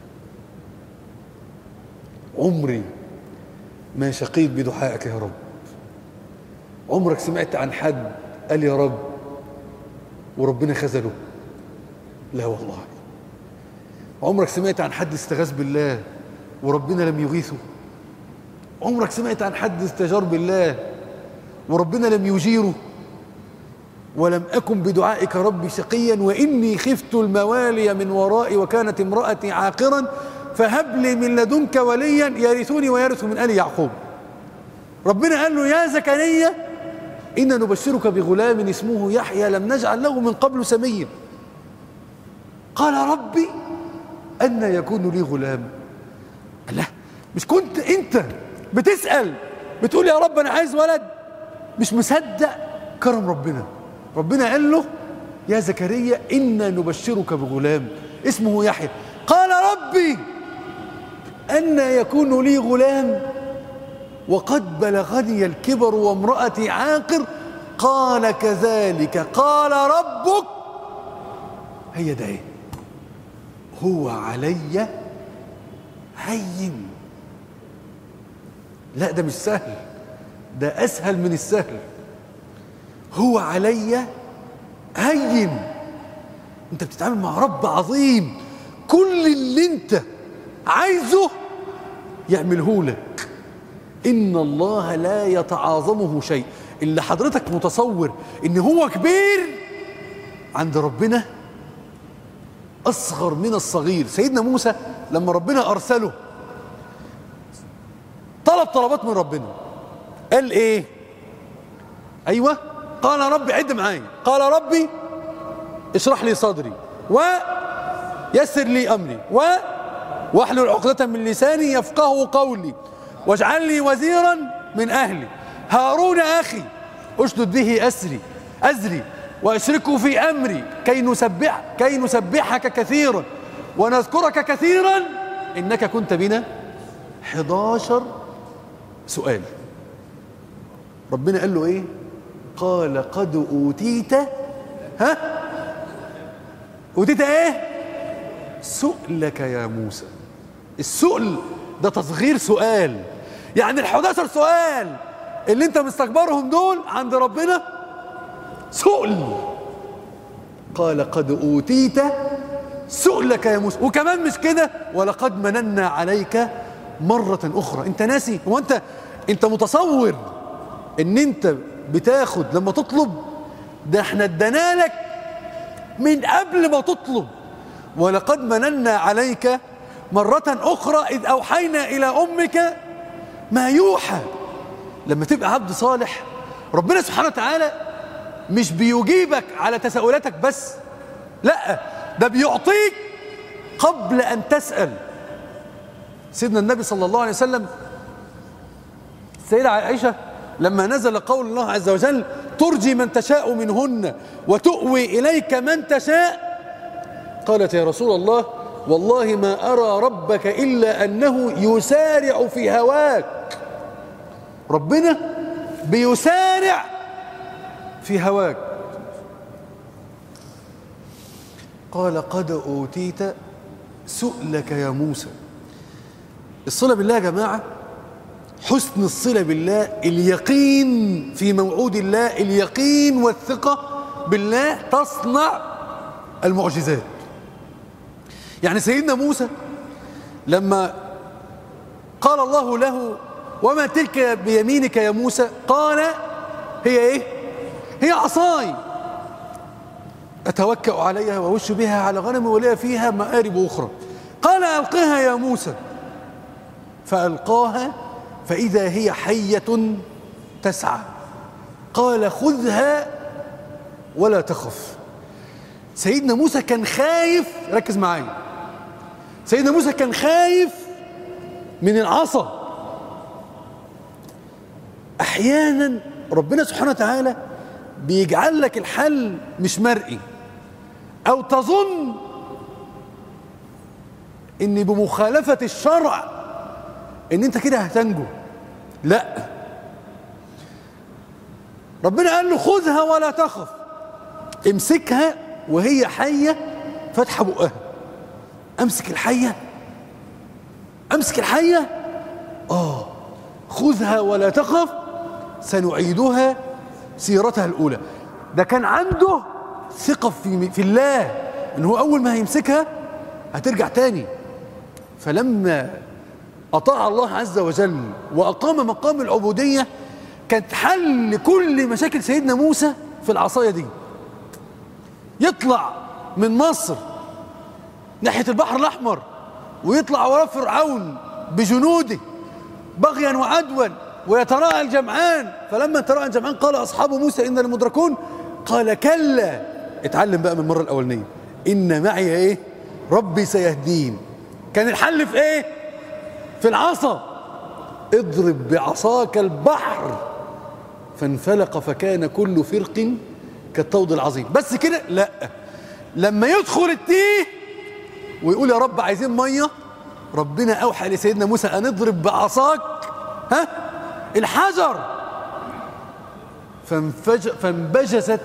عمري ما شقيت بدعائك يا رب عمرك سمعت عن حد قال يا رب وربنا خذله لا والله عمرك سمعت عن حد استغاث بالله وربنا لم يغيثه عمرك سمعت عن حد استجار بالله وربنا لم يجيره ولم أكن بدعائك ربي شقيا وإني خفت الموالي من ورائي وكانت امرأتي عاقرا فهب لي من لدنك وليا يرثني ويرث من آل يعقوب ربنا قال له يا زكريا إن نبشرك بغلام اسمه يحيى لم نجعل له من قبل سميا قال ربي أن يكون لي غلام لا مش كنت أنت بتسأل بتقول يا رب أنا عايز ولد مش مصدق كرم ربنا ربنا قال له يا زكريا إنا نبشرك بغلام اسمه يحيى قال ربي أن يكون لي غلام وقد بلغني الكبر وامرأتي عاقر قال كذلك قال ربك هي ده ايه هو علي هين لا ده مش سهل ده أسهل من السهل هو علي هين انت بتتعامل مع رب عظيم كل اللي انت عايزه يعمله لك ان الله لا يتعاظمه شيء اللي حضرتك متصور ان هو كبير عند ربنا اصغر من الصغير سيدنا موسى لما ربنا ارسله طلب طلبات من ربنا قال ايه ايوه قال ربي عد معايا قال ربي اشرح لي صدري ويسر لي امري و واحلل عقدة من لساني يفقه قولي واجعل لي وزيرا من اهلي هارون اخي اشدد به اسري ازري واشركه في امري كي نسبح كي نسبحك كثيرا ونذكرك كثيرا انك كنت بنا 11 سؤال ربنا قال له ايه قال قد اوتيت ها اوتيت ايه سؤلك يا موسى السؤل ده تصغير سؤال يعني ال 11 سؤال اللي انت مستكبرهم دول عند ربنا سؤل قال قد اوتيت سؤلك يا موسى وكمان مش كده ولقد مننا عليك مرة أخرى أنت ناسي هو أنت أنت متصور إن أنت بتاخد لما تطلب ده احنا ادانا لك من قبل ما تطلب ولقد مننا عليك مرة أخرى إذ أوحينا إلى أمك ما يوحى لما تبقى عبد صالح ربنا سبحانه وتعالى مش بيجيبك على تساؤلاتك بس لا ده بيعطيك قبل أن تسأل سيدنا النبي صلى الله عليه وسلم السيدة عائشة لما نزل قول الله عز وجل ترجي من تشاء منهن وتؤوي إليك من تشاء قالت يا رسول الله والله ما أرى ربك إلا أنه يسارع في هواك ربنا بيسارع في هواك قال قد أوتيت سؤلك يا موسى الصلة بالله يا جماعة حسن الصلة بالله اليقين في موعود الله اليقين والثقة بالله تصنع المعجزات يعني سيدنا موسى لما قال الله له وما تلك بيمينك يا موسى قال هي ايه هي عصاي أتوكأ عليها وأوش بها على غنمي ولي فيها مآرب أخرى قال ألقها يا موسى فألقاها فإذا هي حية تسعى قال خذها ولا تخف سيدنا موسى كان خايف ركز معايا سيدنا موسى كان خايف من العصا احيانا ربنا سبحانه وتعالى بيجعل لك الحل مش مرئي او تظن ان بمخالفة الشرع ان انت كده هتنجو لا ربنا قال له خذها ولا تخف امسكها وهي حية فاتحة بقها امسك الحية امسك الحية اه خذها ولا تخف سنعيدها سيرتها الاولى ده كان عنده ثقة في, في الله ان هو اول ما هيمسكها هترجع تاني فلما أطاع الله عز وجل وأقام مقام العبودية كانت حل كل مشاكل سيدنا موسى في العصاية دي يطلع من مصر ناحية البحر الأحمر ويطلع وراء فرعون بجنوده بغيا وعدوا ويتراءى الجمعان فلما تراءى الجمعان قال أصحاب موسى إن المدركون قال كلا اتعلم بقى من المرة الأولانية إن معي إيه ربي سيهدين كان الحل في إيه في العصا اضرب بعصاك البحر فانفلق فكان كل فرق كالطود العظيم بس كده لا لما يدخل التيه ويقول يا رب عايزين ميه ربنا اوحى لسيدنا موسى ان اضرب بعصاك ها الحجر فانفج فانبجست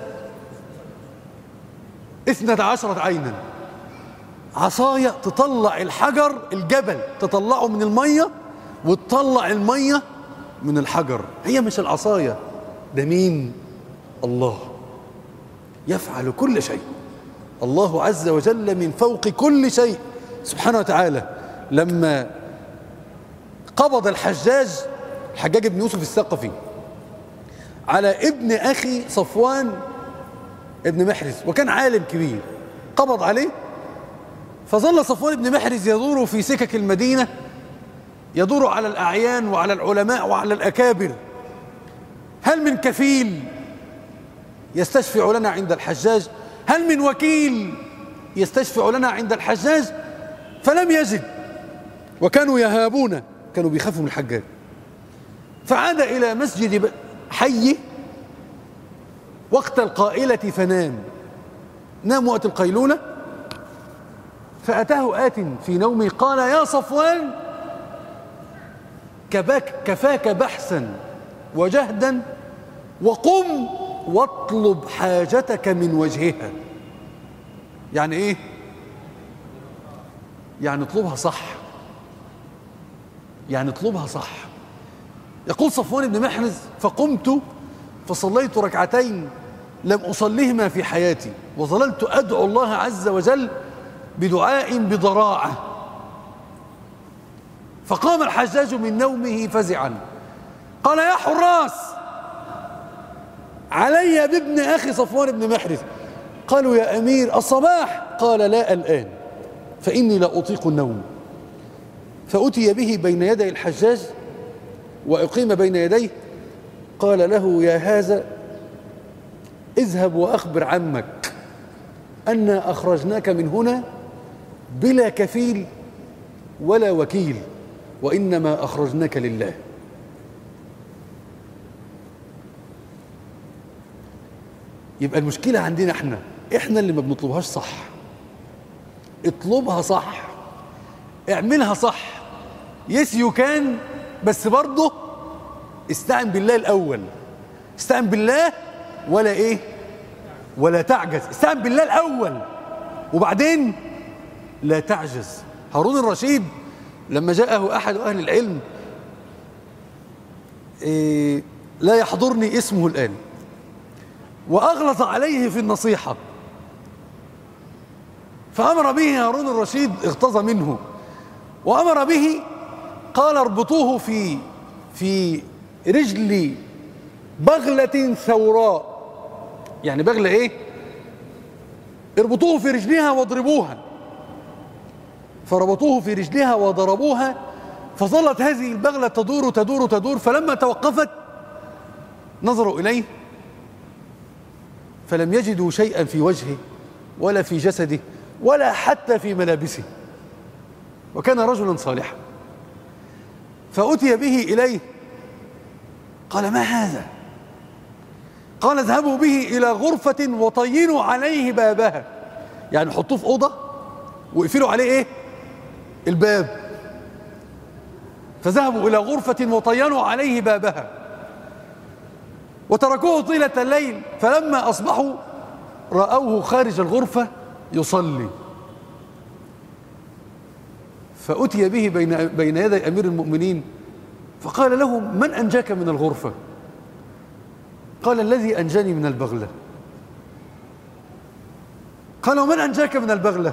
اثنتا عشرة عينا عصاية تطلع الحجر الجبل تطلعه من المية وتطلع المية من الحجر هي مش العصاية ده مين الله يفعل كل شيء الله عز وجل من فوق كل شيء سبحانه وتعالى لما قبض الحجاج الحجاج بن يوسف الثقفي على ابن أخي صفوان ابن محرز وكان عالم كبير قبض عليه فظل صفوان بن محرز يدور في سكك المدينة يدور على الأعيان وعلى العلماء وعلى الأكابر هل من كفيل يستشفع لنا عند الحجاج هل من وكيل يستشفع لنا عند الحجاج فلم يجد وكانوا يهابون كانوا بيخافوا من الحجاج فعاد إلى مسجد حي وقت القائلة فنام نام وقت القيلولة فأتاه آت في نومه قال يا صفوان كباك كفاك بحثا وجهدا وقم واطلب حاجتك من وجهها يعني ايه يعني اطلبها صح يعني اطلبها صح يقول صفوان بن محرز فقمت فصليت ركعتين لم أصلهما في حياتي وظللت أدعو الله عز وجل بدعاء بضراعة فقام الحجاج من نومه فزعا قال يا حراس علي بابن أخي صفوان بن محرز قالوا يا أمير الصباح قال لا الآن فإني لا أطيق النوم فأتي به بين يدي الحجاج وأقيم بين يديه قال له يا هذا اذهب وأخبر عمك أن أخرجناك من هنا بلا كفيل ولا وكيل وإنما أخرجناك لله يبقى المشكلة عندنا احنا احنا اللي ما بنطلبهاش صح اطلبها صح اعملها صح يس يو كان بس برضه استعن بالله الأول استعن بالله ولا ايه ولا تعجز استعن بالله الأول وبعدين لا تعجز هارون الرشيد لما جاءه أحد أهل العلم إيه لا يحضرني اسمه الآن وأغلظ عليه في النصيحة فأمر به هارون الرشيد اغتظ منه وأمر به قال اربطوه في في رجل بغلة ثوراء يعني بغلة ايه اربطوه في رجلها واضربوها فربطوه في رجلها وضربوها فظلت هذه البغلة تدور تدور تدور فلما توقفت نظروا إليه فلم يجدوا شيئا في وجهه ولا في جسده ولا حتى في ملابسه وكان رجلا صالحا فأتي به إليه قال ما هذا قال اذهبوا به إلى غرفة وطينوا عليه بابها يعني حطوه في أوضة واقفلوا عليه إيه الباب فذهبوا إلى غرفة وطينوا عليه بابها وتركوه طيلة الليل فلما أصبحوا رأوه خارج الغرفة يصلي فأتي به بين, بين يدي أمير المؤمنين فقال له من أنجاك من الغرفة قال الذي أنجاني من البغلة قال ومن أنجاك من البغلة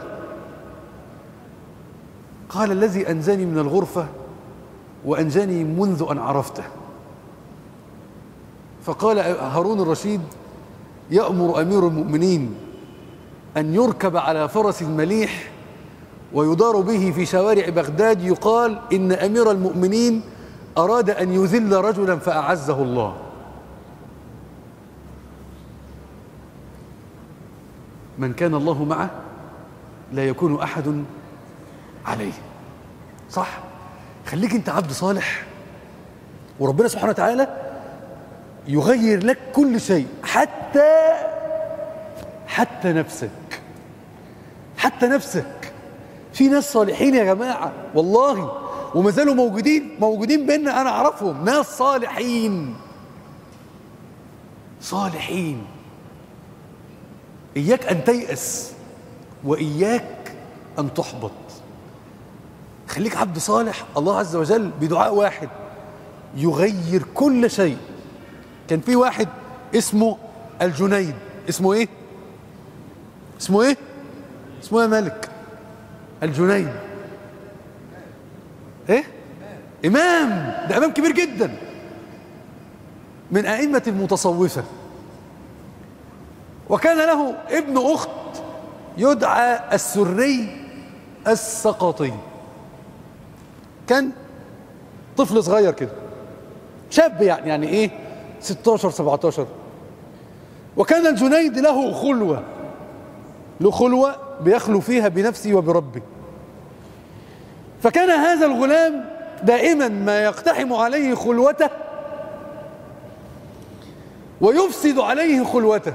قال الذي أنجاني من الغرفة وأنجاني منذ أن عرفته فقال هارون الرشيد يأمر أمير المؤمنين أن يركب على فرس مليح ويدار به في شوارع بغداد يقال إن أمير المؤمنين أراد أن يذل رجلا فأعزه الله من كان الله معه لا يكون أحد عليه صح خليك انت عبد صالح وربنا سبحانه وتعالى يغير لك كل شيء حتى حتى نفسك حتى نفسك في ناس صالحين يا جماعة والله وما زالوا موجودين موجودين بيننا أنا أعرفهم ناس صالحين صالحين إياك أن تيأس وإياك أن تحبط خليك عبد صالح الله عز وجل بدعاء واحد يغير كل شيء كان في واحد اسمه الجنيد اسمه ايه اسمه ايه اسمه يا مالك الجنيد ايه امام ده امام كبير جدا من ائمه المتصوفه وكان له ابن اخت يدعى السري السقطي كان طفل صغير كده شاب يعني يعني ايه 16 17 وكان الجنيد له خلوة له خلوة بيخلو فيها بنفسه وبربه فكان هذا الغلام دائما ما يقتحم عليه خلوته ويفسد عليه خلوته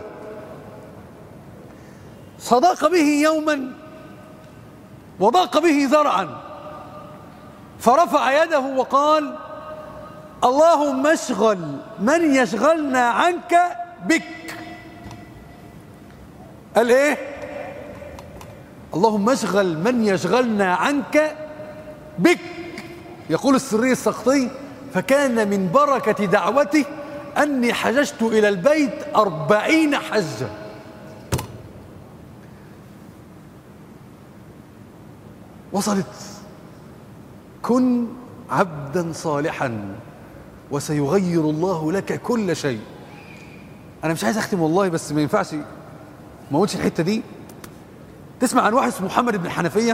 صداق به يوما وضاق به ذرعا فرفع يده وقال اللهم اشغل من يشغلنا عنك بك قال ايه اللهم اشغل من يشغلنا عنك بك يقول السري السقطي فكان من بركة دعوته أني حججت إلى البيت أربعين حجة وصلت كن عبدا صالحا وسيغير الله لك كل شيء انا مش عايز اختم والله بس ما ينفعش ما اقولش الحته دي تسمع عن واحد اسمه محمد بن الحنفيه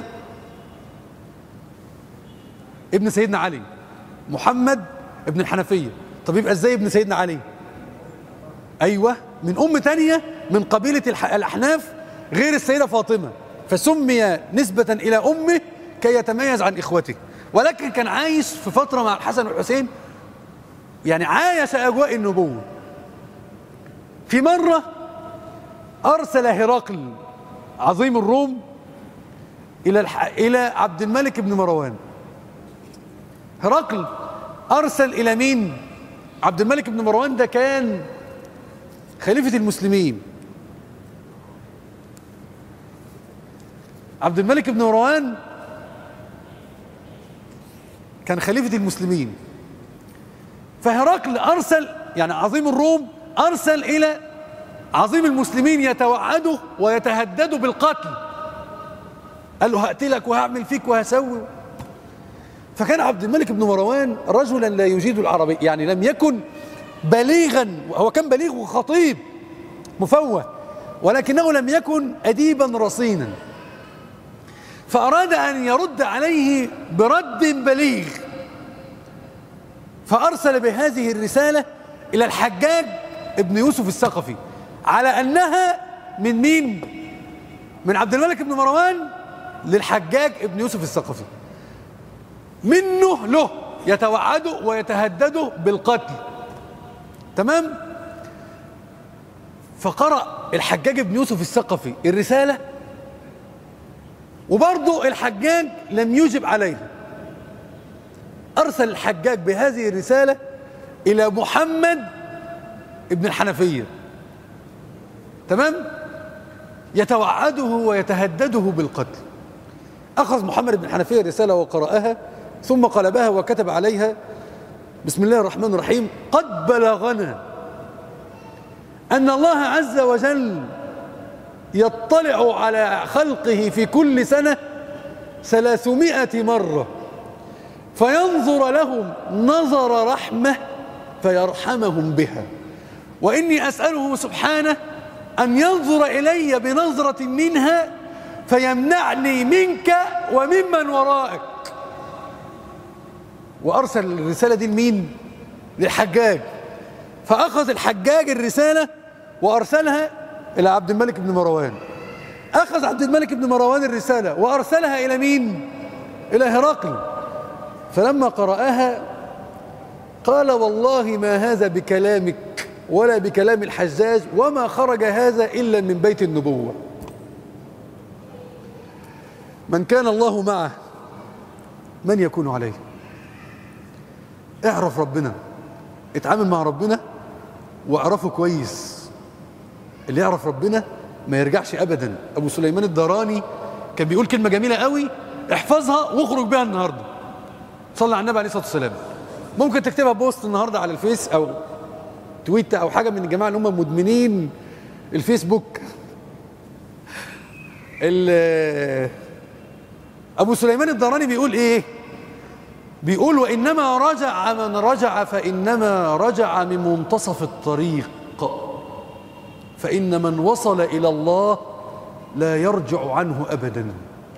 ابن سيدنا علي محمد ابن الحنفيه طب يبقى ازاي ابن سيدنا علي ايوه من ام تانية من قبيله الح- الاحناف غير السيده فاطمه فسمي نسبه الى امه كي يتميز عن اخوته ولكن كان عايش في فتره مع الحسن والحسين يعني عايش اجواء النبوه في مره ارسل هرقل عظيم الروم الى الح... الى عبد الملك بن مروان هرقل ارسل الى مين عبد الملك بن مروان ده كان خليفه المسلمين عبد الملك بن مروان كان خليفه المسلمين فهرقل ارسل يعني عظيم الروم ارسل الى عظيم المسلمين يتوعده ويتهدده بالقتل قال له هقتلك وهعمل فيك وهسوي فكان عبد الملك بن مروان رجلا لا يجيد العربية يعني لم يكن بليغا هو كان بليغ وخطيب مفوه ولكنه لم يكن أديبا رصينا فأراد أن يرد عليه برد بليغ فأرسل بهذه الرسالة إلى الحجاج ابن يوسف الثقفي على أنها من مين؟ من عبد الملك بن مروان للحجاج ابن يوسف الثقفي منه له يتوعده ويتهدده بالقتل تمام فقرأ الحجاج ابن يوسف الثقفي الرسالة وبرضه الحجاج لم يجب عليه أرسل الحجاج بهذه الرسالة إلى محمد ابن الحنفية تمام يتوعده ويتهدده بالقتل أخذ محمد بن الحنفية الرسالة وقرأها ثم قلبها وكتب عليها بسم الله الرحمن الرحيم قد بلغنا أن الله عز وجل يطلع على خلقه في كل سنة ثلاثمائة مرة فينظر لهم نظر رحمة فيرحمهم بها وإني أسأله سبحانه أن ينظر إلي بنظرة منها فيمنعني منك وممن ورائك وأرسل الرسالة دي لمين؟ للحجاج فأخذ الحجاج الرسالة وأرسلها إلى عبد الملك بن مروان أخذ عبد الملك بن مروان الرسالة وأرسلها إلى مين؟ إلى هرقل فلما قرأها قال والله ما هذا بكلامك ولا بكلام الحجاج وما خرج هذا إلا من بيت النبوة من كان الله معه من يكون عليه اعرف ربنا اتعامل مع ربنا واعرفه كويس اللي يعرف ربنا ما يرجعش ابدا ابو سليمان الدراني كان بيقول كلمه جميله قوي احفظها واخرج بيها النهارده صلى على النبي عليه الصلاه والسلام ممكن تكتبها بوست النهارده على الفيس او تويت او حاجه من الجماعه اللي هم مدمنين الفيسبوك ال- ابو سليمان الدراني بيقول ايه بيقول وانما رجع من رجع فانما رجع من منتصف الطريق فان من وصل الى الله لا يرجع عنه ابدا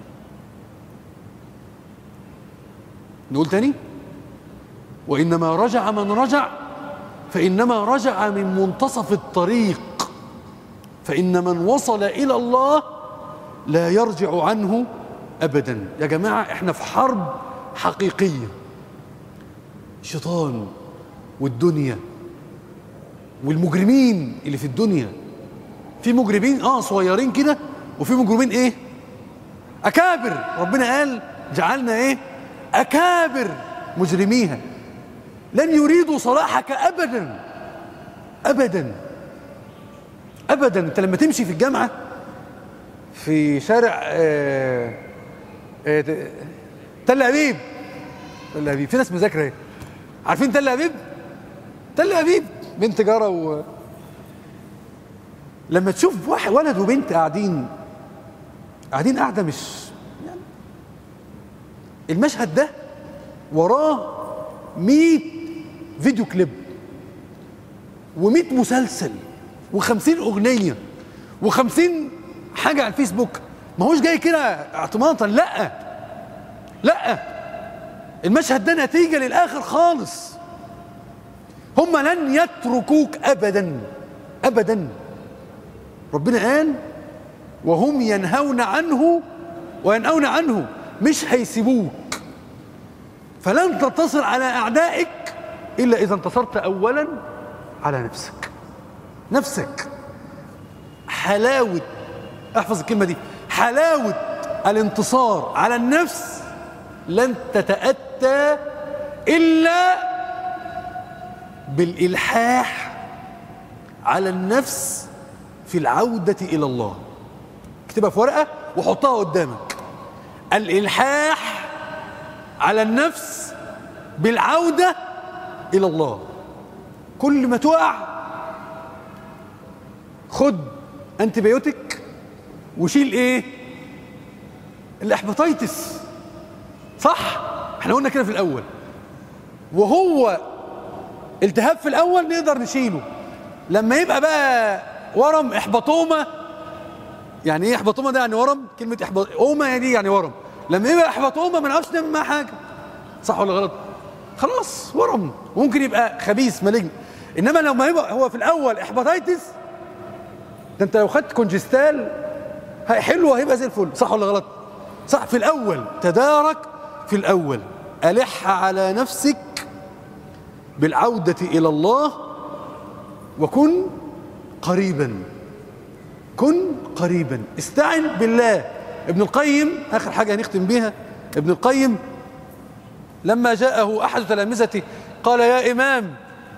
نقول تاني وانما رجع من رجع فانما رجع من منتصف الطريق فان من وصل الى الله لا يرجع عنه ابدا يا جماعه احنا في حرب حقيقيه الشيطان والدنيا والمجرمين اللي في الدنيا في مجرمين اه صغيرين كده وفي مجرمين ايه اكابر ربنا قال جعلنا ايه اكابر مجرميها لن يريدوا صلاحك ابدا ابدا ابدا انت لما تمشي في الجامعه في شارع آه، آه، ت- تل ابيب تل ابيب في ناس مذاكره ايه عارفين تل ابيب تل ابيب بنت جاره و لما تشوف واحد ولد وبنت قاعدين قاعدين قاعده مش يعني المشهد ده وراه 100 فيديو كليب و100 مسلسل و50 اغنيه و50 حاجه على الفيسبوك ما هوش جاي كده اعتماطا لا لا المشهد ده نتيجه للاخر خالص هم لن يتركوك ابدا ابدا ربنا قال وهم ينهون عنه وينأون عنه مش هيسيبوك فلن تنتصر على أعدائك إلا إذا انتصرت أولا على نفسك نفسك حلاوة احفظ الكلمة دي حلاوة الانتصار على النفس لن تتأتى إلا بالإلحاح على النفس في العودة إلى الله اكتبها في ورقة وحطها قدامك الإلحاح على النفس بالعودة إلى الله كل ما تقع خد انتبيوتك وشيل ايه الاحبطيتس صح احنا قلنا كده في الاول وهو التهاب في الاول نقدر نشيله لما يبقى بقى ورم احبطومه يعني ايه احبطومه ده يعني ورم كلمه احبط اوما دي يعني ورم لما يبقى احبطومه ما نعرفش نعمل معاه حاجه صح ولا غلط خلاص ورم ممكن يبقى خبيث مالجن انما لو ما يبقى هو في الاول احبطيتس ده انت لو خدت كونجستال هي- حلو هيبقى زي الفل صح ولا غلط صح في الاول تدارك في الاول الح على نفسك بالعوده الى الله وكن قريبا كن قريبا استعن بالله ابن القيم اخر حاجه هنختم بيها ابن القيم لما جاءه احد تلامذته قال يا امام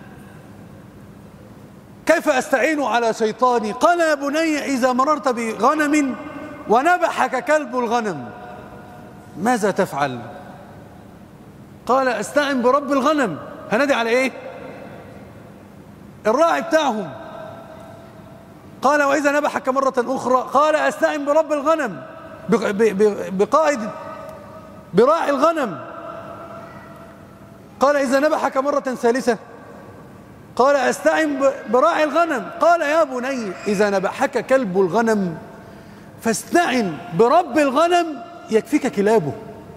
كيف استعين على شيطاني قال يا بني اذا مررت بغنم ونبحك كلب الغنم ماذا تفعل قال استعن برب الغنم هنادي على ايه الراعي بتاعهم قال واذا نبحك مره اخرى قال استعن برب الغنم بق- ب- ب- بقائد براعي الغنم قال اذا نبحك مره ثالثه قال استعن ب- براعي الغنم قال يا بني اذا نبحك كلب الغنم فاستعن برب الغنم يكفيك كلابه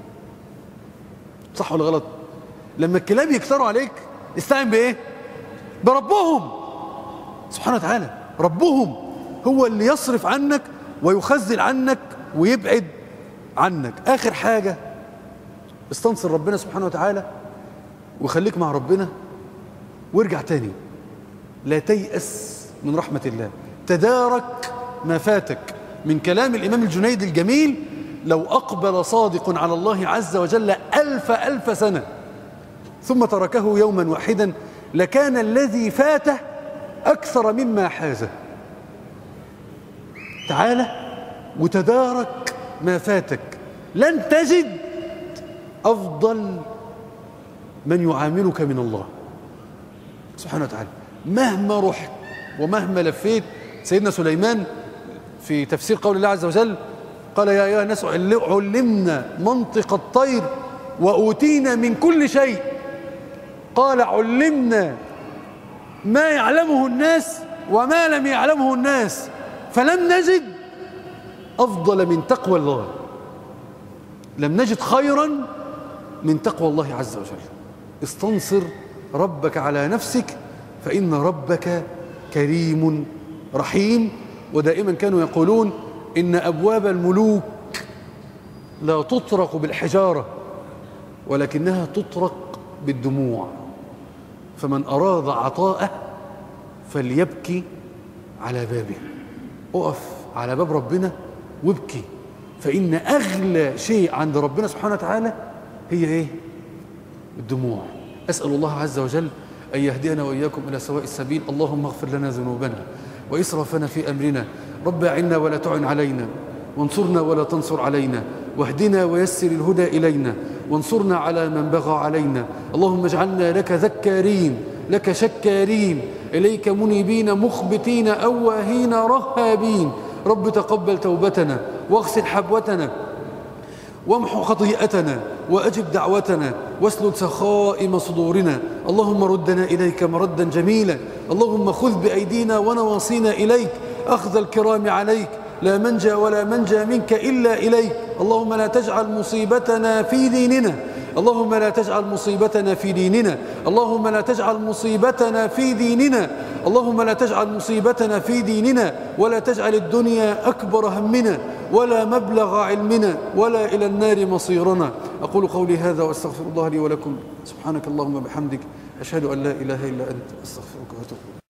صح ولا غلط لما الكلاب يكثروا عليك استعن بايه بربهم سبحانه وتعالى ربهم هو اللي يصرف عنك ويخزل عنك ويبعد عنك اخر حاجه استنصر ربنا سبحانه وتعالى وخليك مع ربنا وارجع تاني لا تيأس من رحمة الله تدارك ما فاتك من كلام الإمام الجنيد الجميل لو أقبل صادق على الله عز وجل ألف ألف سنة ثم تركه يوما واحدا لكان الذي فاته أكثر مما حازه تعالى وتدارك ما فاتك لن تجد أفضل من يعاملك من الله سبحانه وتعالى مهما رحت ومهما لفيت سيدنا سليمان في تفسير قول الله عز وجل قال يا أيها الناس علمنا منطق الطير وأوتينا من كل شيء قال علمنا ما يعلمه الناس وما لم يعلمه الناس فلم نجد أفضل من تقوى الله لم نجد خيرا من تقوى الله عز وجل استنصر ربك على نفسك فإن ربك كريم رحيم ودائما كانوا يقولون إن أبواب الملوك لا تطرق بالحجارة ولكنها تطرق بالدموع فمن أراد عطاءه فليبكي على بابه اقف على باب ربنا وابكي فإن أغلى شيء عند ربنا سبحانه وتعالى هي إيه؟ الدموع أسأل الله عز وجل أن يهدينا وإياكم إلى سواء السبيل اللهم اغفر لنا ذنوبنا وإسرافنا في أمرنا رب أعنا ولا تعن علينا وانصرنا ولا تنصر علينا واهدنا ويسر الهدى إلينا وانصرنا على من بغى علينا اللهم اجعلنا لك ذكارين لك شكارين إليك منيبين مخبتين أواهين رهابين رب تقبل توبتنا واغسل حبوتنا وامحو خطيئتنا وأجب دعوتنا واسلل سخائم صدورنا اللهم ردنا إليك مردا جميلا اللهم خذ بأيدينا ونواصينا إليك أخذ الكرام عليك لا منجى ولا منجى منك إلا إليك اللهم لا تجعل مصيبتنا في ديننا اللهم لا تجعل مصيبتنا في ديننا اللهم لا تجعل مصيبتنا في ديننا اللهم لا تجعل مصيبتنا في ديننا ولا تجعل الدنيا أكبر همنا ولا مبلغ علمنا ولا إلى النار مصيرنا أقول قولي هذا وأستغفر الله لي ولكم سبحانك اللهم بحمدك أشهد أن لا إله إلا أنت أستغفرك وأتوب